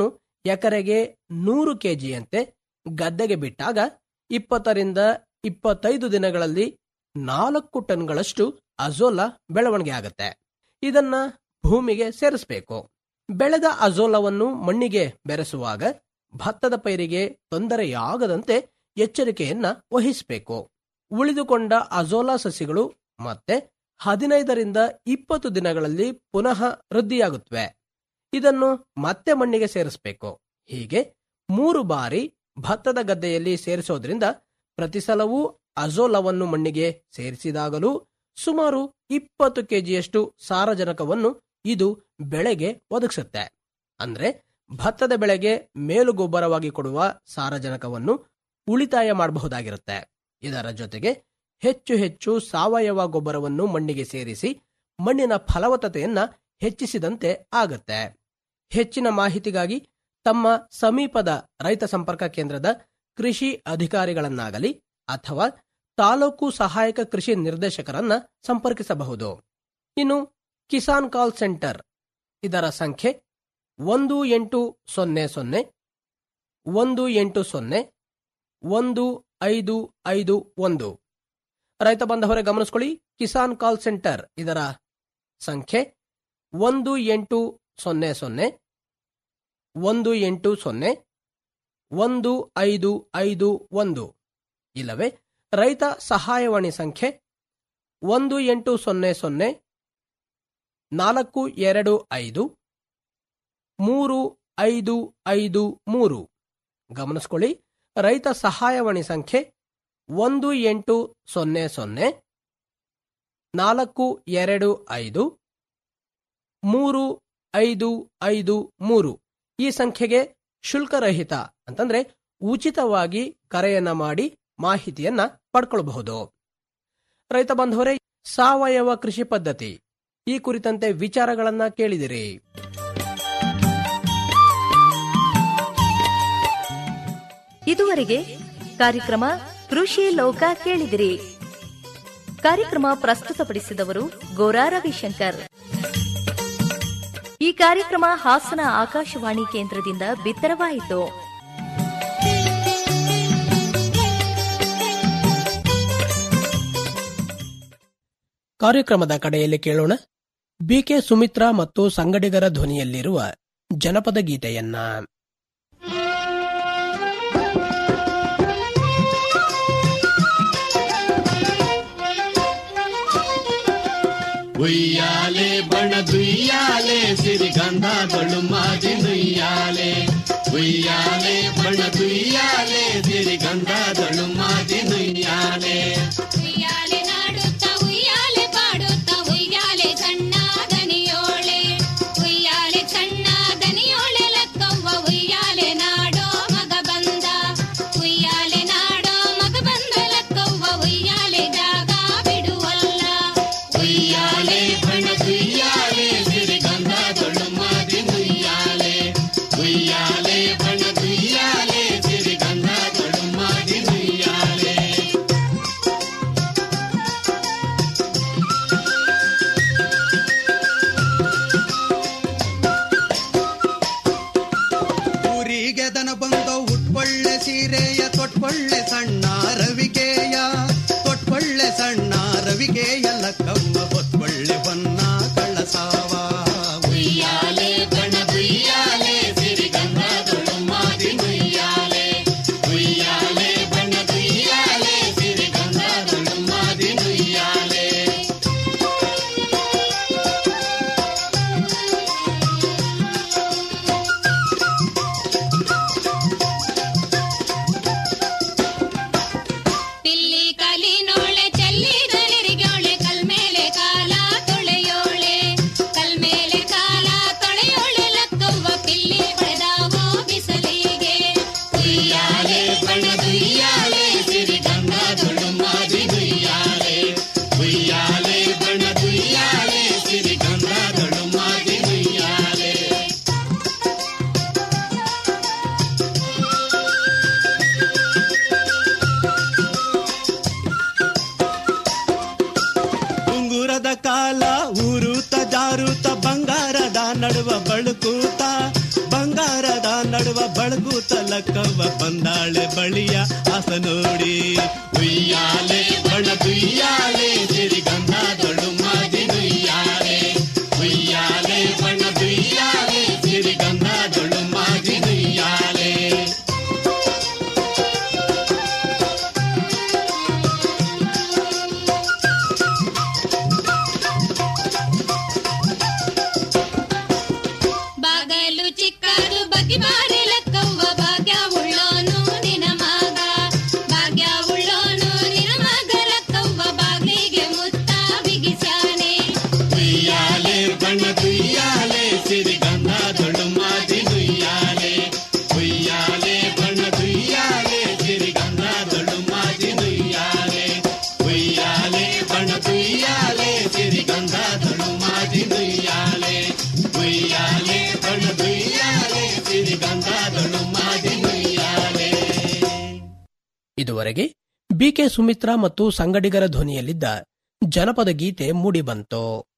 ಎಕರೆಗೆ ನೂರು ಕೆಜಿಯಂತೆ ಗದ್ದೆಗೆ ಬಿಟ್ಟಾಗ ಇಪ್ಪತ್ತರಿಂದ ಇಪ್ಪತ್ತೈದು ದಿನಗಳಲ್ಲಿ ನಾಲ್ಕು ಟನ್ಗಳಷ್ಟು ಅಜೋಲಾ ಬೆಳವಣಿಗೆ ಆಗುತ್ತೆ ಇದನ್ನ ಭೂಮಿಗೆ ಸೇರಿಸಬೇಕು ಬೆಳೆದ ಅಜೋಲವನ್ನು ಮಣ್ಣಿಗೆ ಬೆರೆಸುವಾಗ ಭತ್ತದ ಪೈರಿಗೆ ತೊಂದರೆಯಾಗದಂತೆ ಎಚ್ಚರಿಕೆಯನ್ನ ವಹಿಸಬೇಕು ಉಳಿದುಕೊಂಡ ಅಜೋಲಾ ಸಸಿಗಳು ಮತ್ತೆ ಹದಿನೈದರಿಂದ ಇಪ್ಪತ್ತು ದಿನಗಳಲ್ಲಿ ಪುನಃ ವೃದ್ಧಿಯಾಗುತ್ತವೆ ಇದನ್ನು ಮತ್ತೆ ಮಣ್ಣಿಗೆ ಸೇರಿಸಬೇಕು ಹೀಗೆ ಮೂರು ಬಾರಿ ಭತ್ತದ ಗದ್ದೆಯಲ್ಲಿ ಸೇರಿಸೋದ್ರಿಂದ ಪ್ರತಿ ಸಲವೂ ಅಜೋಲವನ್ನು ಮಣ್ಣಿಗೆ ಸೇರಿಸಿದಾಗಲೂ ಸುಮಾರು ಇಪ್ಪತ್ತು ಕೆಜಿಯಷ್ಟು ಸಾರಜನಕವನ್ನು ಇದು ಬೆಳೆಗೆ ಒದಗಿಸುತ್ತೆ ಅಂದ್ರೆ ಭತ್ತದ ಬೆಳೆಗೆ ಮೇಲುಗೊಬ್ಬರವಾಗಿ ಕೊಡುವ ಸಾರಜನಕವನ್ನು ಉಳಿತಾಯ ಮಾಡಬಹುದಾಗಿರುತ್ತೆ ಇದರ ಜೊತೆಗೆ ಹೆಚ್ಚು ಹೆಚ್ಚು ಸಾವಯವ ಗೊಬ್ಬರವನ್ನು ಮಣ್ಣಿಗೆ ಸೇರಿಸಿ ಮಣ್ಣಿನ ಫಲವತ್ತತೆಯನ್ನ ಹೆಚ್ಚಿಸಿದಂತೆ ಆಗುತ್ತೆ ಹೆಚ್ಚಿನ ಮಾಹಿತಿಗಾಗಿ ತಮ್ಮ ಸಮೀಪದ ರೈತ ಸಂಪರ್ಕ ಕೇಂದ್ರದ ಕೃಷಿ ಅಧಿಕಾರಿಗಳನ್ನಾಗಲಿ ಅಥವಾ ತಾಲೂಕು ಸಹಾಯಕ ಕೃಷಿ ನಿರ್ದೇಶಕರನ್ನ ಸಂಪರ್ಕಿಸಬಹುದು ಇನ್ನು ಕಿಸಾನ್ ಕಾಲ್ ಸೆಂಟರ್ ಇದರ ಸಂಖ್ಯೆ ಒಂದು ಎಂಟು ಸೊನ್ನೆ ಸೊನ್ನೆ ಒಂದು ಎಂಟು ಸೊನ್ನೆ ಒಂದು ಐದು ಐದು ಒಂದು ರೈತ ಬಂಧವರೇ ಗಮನಿಸ್ಕೊಳ್ಳಿ ಕಿಸಾನ್ ಕಾಲ್ ಸೆಂಟರ್ ಇದರ ಸಂಖ್ಯೆ ಒಂದು ಎಂಟು ಸೊನ್ನೆ ಸೊನ್ನೆ ಒಂದು ಎಂಟು ಸೊನ್ನೆ ಒಂದು ಐದು ಐದು ಒಂದು ಇಲ್ಲವೇ ರೈತ ಸಹಾಯವಾಣಿ ಸಂಖ್ಯೆ ಒಂದು ಎಂಟು ಸೊನ್ನೆ ಸೊನ್ನೆ ನಾಲ್ಕು ಎರಡು ಐದು ಮೂರು ಐದು ಐದು ಮೂರು ಗಮನಿಸ್ಕೊಳ್ಳಿ ರೈತ ಸಹಾಯವಾಣಿ ಸಂಖ್ಯೆ ಒಂದು ಎಂಟು ಸೊನ್ನೆ ಸೊನ್ನೆ ನಾಲ್ಕು ಎರಡು ಐದು ಮೂರು ಐದು ಐದು ಮೂರು ಈ ಸಂಖ್ಯೆಗೆ ಶುಲ್ಕರಹಿತ ಅಂತಂದ್ರೆ ಉಚಿತವಾಗಿ ಕರೆಯನ್ನ ಮಾಡಿ ಮಾಹಿತಿಯನ್ನ ಪಡ್ಕೊಳ್ಬಹುದು ರೈತ ಬಾಂಧವರೇ ಸಾವಯವ ಕೃಷಿ ಪದ್ಧತಿ ಈ ಕುರಿತಂತೆ ವಿಚಾರಗಳನ್ನ ಕೇಳಿದಿರಿ ಇದುವರೆಗೆ ಕಾರ್ಯಕ್ರಮ ಕೃಷಿ ಲೋಕ ಕೇಳಿದಿರಿ ಕಾರ್ಯಕ್ರಮ ಪ್ರಸ್ತುತಪಡಿಸಿದವರು ಗೋರಾ ರವಿಶಂಕರ್ ಈ ಕಾರ್ಯಕ್ರಮ ಹಾಸನ ಆಕಾಶವಾಣಿ ಕೇಂದ್ರದಿಂದ ಬಿತ್ತರವಾಯಿತು ಕಾರ್ಯಕ್ರಮದ ಕಡೆಯಲ್ಲಿ ಕೇಳೋಣ ಬಿಕೆ ಸುಮಿತ್ರಾ ಮತ್ತು ಸಂಗಡಿಗರ ಧ್ವನಿಯಲ್ಲಿರುವ ಜನಪದ ಗೀತೆಯನ್ನ ಉಯ್ಯಾಲೆ ಬಣ ದುಯ್ಯಾಲೆ ಸಿರಿಗಂಧಗಳು ಮಾದಿ ನುಯ್ಯಾಲೆ ಉಯ್ಯಾಲೆ ಬಣ ದುಯ್ಯಾಲೆ ಸಿರಿಗಂಧಗಳು ಮಾದಿ ನುಯ್ಯಾಲೆ ಉಯ್ಯಾಲೆ ನಾಡುತ್ತ ಉಯ್ಯಾಲೆ ಪಾಡುತ್ತ ಉಯ್ಯಾಲೆ ಸಣ್ಣ ದನಿಯೋಳೆ ಉಯ್ಯಾಲೆ ಸಣ್ಣ ದನಿಯೋಳೆ ಲಕ್ಕವ್ವ ಉಯ್ಯಾಲೆ ನಾಡೋ ಮಗ ಬಂದ ಉಯ್ಯಾಲೆ ನಾಡೋ ಮಗ ಬಂದ ಲಕ್ಕವ್ವ ಉಯ್ಯಾಲೆ ಜಾಗ ಬಿಡುವಲ್ಲ ಉಯ್ಯಾಲೆ ಬಣ ದುಯ್ಯಾಲೆ ಸಿರಿಗಂಧಗಳು ಮಾದಿ ನುಯ್ಯಾಲೆ ಉಯ್ಯಾಲೆ ಬಣ ದುಯ್ಯಾಲೆ ಸಿರಿಗಂಧಗಳು ಮಾದಿ ನುಯ್ಯಾಲೆ ಊರಿಗೆ ದನ ಬಂದ ಉಟ್ಕೊಳ್ಳೆ ಸೀರೆಯ ತೊಟ್ಕೊಳ್ಳೆ ಸಣ್ಣ ರವಿಕೆಯ ತೊಟ್ಕೊಳ್ಳೆ ಸಣ್ಣ ರವಿಕೆಯ ಲಕ್ಕಮ್ಮ ಹೊತ್ಕೊಳ್ಳೆ ಬನ್ನ ಕಳ್ಳಸಾವ ಉಯ್ಯಾಲೆ ಬಣ ದುಯ್ಯಾಲೆ ಸಿರಿಗಂಧಗಳು ಮಾದಿ ನುಯ್ಯಾಲೆ ಉಯ್ಯಾಲೆ ಬಣ ದುಯ್ಯಾಲೆ ಸಿರಿಗಂಧಗಳು ಮಾದಿ ನುಯ್ಯಾಲೆ ಪಿಲ್ಲಿ ಕಲಿನೋಳೆ ಚೆಲ್ಲಿದಲಿರಿಗೋಳೆ ಕಲ್ಮೇಲೆ ಕಾಲ ತೊಳೆಯೋಳೆ ಕಲ್ಮೇಲೆ ಕಾಲ ತೊಳೆಯೋಳೆ ಲಕ್ಕವ್ವ ಪಿಲ್ಲಿ ಪಡೆದಾವೋ ಬಿಸಲಿಗೆ ಉಯ್ಯಾಲೆ ಬಣ ದುಯ್ಯಾಲೆ ಸಿರಿಗಂಧಗಳು ಮಾದಿ ನುಯ್ಯಾಲೆ ಉಯ್ಯಾಲೆ ಬಣ ದುಯ್ಯಾಲೆ ಸಿರಿಗಂಧಗಳು ಮಾದಿ ನುಯ್ಯಾಲೆ ಉಂಗುರದ ಕಾಲ ಊರೂತ ಜಾರೂತ ಬಂಗಾರದ ನಡುವ ಬಳುಕೂತ ಬಂಗಾರದ ನಡುವ ಬಳಗೂತ ಲಕ್ಕವ್ವ ಬಂದಾಳೆ ಬಳಿಯ ಆಸ ನೋಡಿ ಉಯ್ಯಾಲೆ ಬಣ ದುಯ್ಯಾಲೆ ಸಿರಿಗಂಧದೊಳು ಮಾದಿ ನುಯ್ಯಾಲೆ ಉಯ್ಯಾಲೆ ಬಣ ದುಯ್ಯಾಲೆ ಸಿರಿಗಂಧದೊಳು ಮಾದಿ ನುಯ್ಯಾಲೆ ಬಾಗಲು ಚಿಕ್ಕದು ಬಗೆ ಬಾರಿ ಲಕ್ಕವ್ವ ಭಾಗ್ಯ ಉಳ್ಳೋನು ನಿನ ಮಗ ಭಾಗ್ಯ ಉಳ್ಳೋನು ನಿನ ಮಗ ಲಕ್ಕವ್ವ ಬಾಗ್ಲಿಗೆ ಮುತ್ತ ಬಿಗಿಸ್ಯಾನೆ ಉಯ್ಯಾಲೆ ಬಣ ದುಯ್ಯಾಲೆ ಸಿರಿಗಂಧದೊಳು ಮಾದಿ ನುಯ್ಯಾಲೆ ಉಯ್ಯಾಲೆ ಬಣ ದುಯ್ಯಾಲೆ ಸಿರಿಗಂಧದೊಳು ಮಾದಿ ನುಯ್ಯಾಲೆ ಉಯ್ಯಾಲೆ ಬಣ ದುಯ್ಯಾಲೆ ಸಿರಿಗಂಧದೊಳು ಮಾದಿ ನುಯ್ಯಾಲೆ ಉಯ್ಯಾಲೆ ಬಣ ದುಯ್ಯಾಲೆ ಸಿರಿಗಂಧದೊಳು ಮಾದಿ ನುಯ್ಯಾಲೆ ಇದುವರೆಗೆ ಬಿಕೆ ಸುಮಿತ್ರಾ ಮತ್ತು ಸಂಗಡಿಗರ ಧ್ವನಿಯಲ್ಲಿದ್ದ ಜನಪದ ಗೀತೆ ಮೂಡಿಬಂತು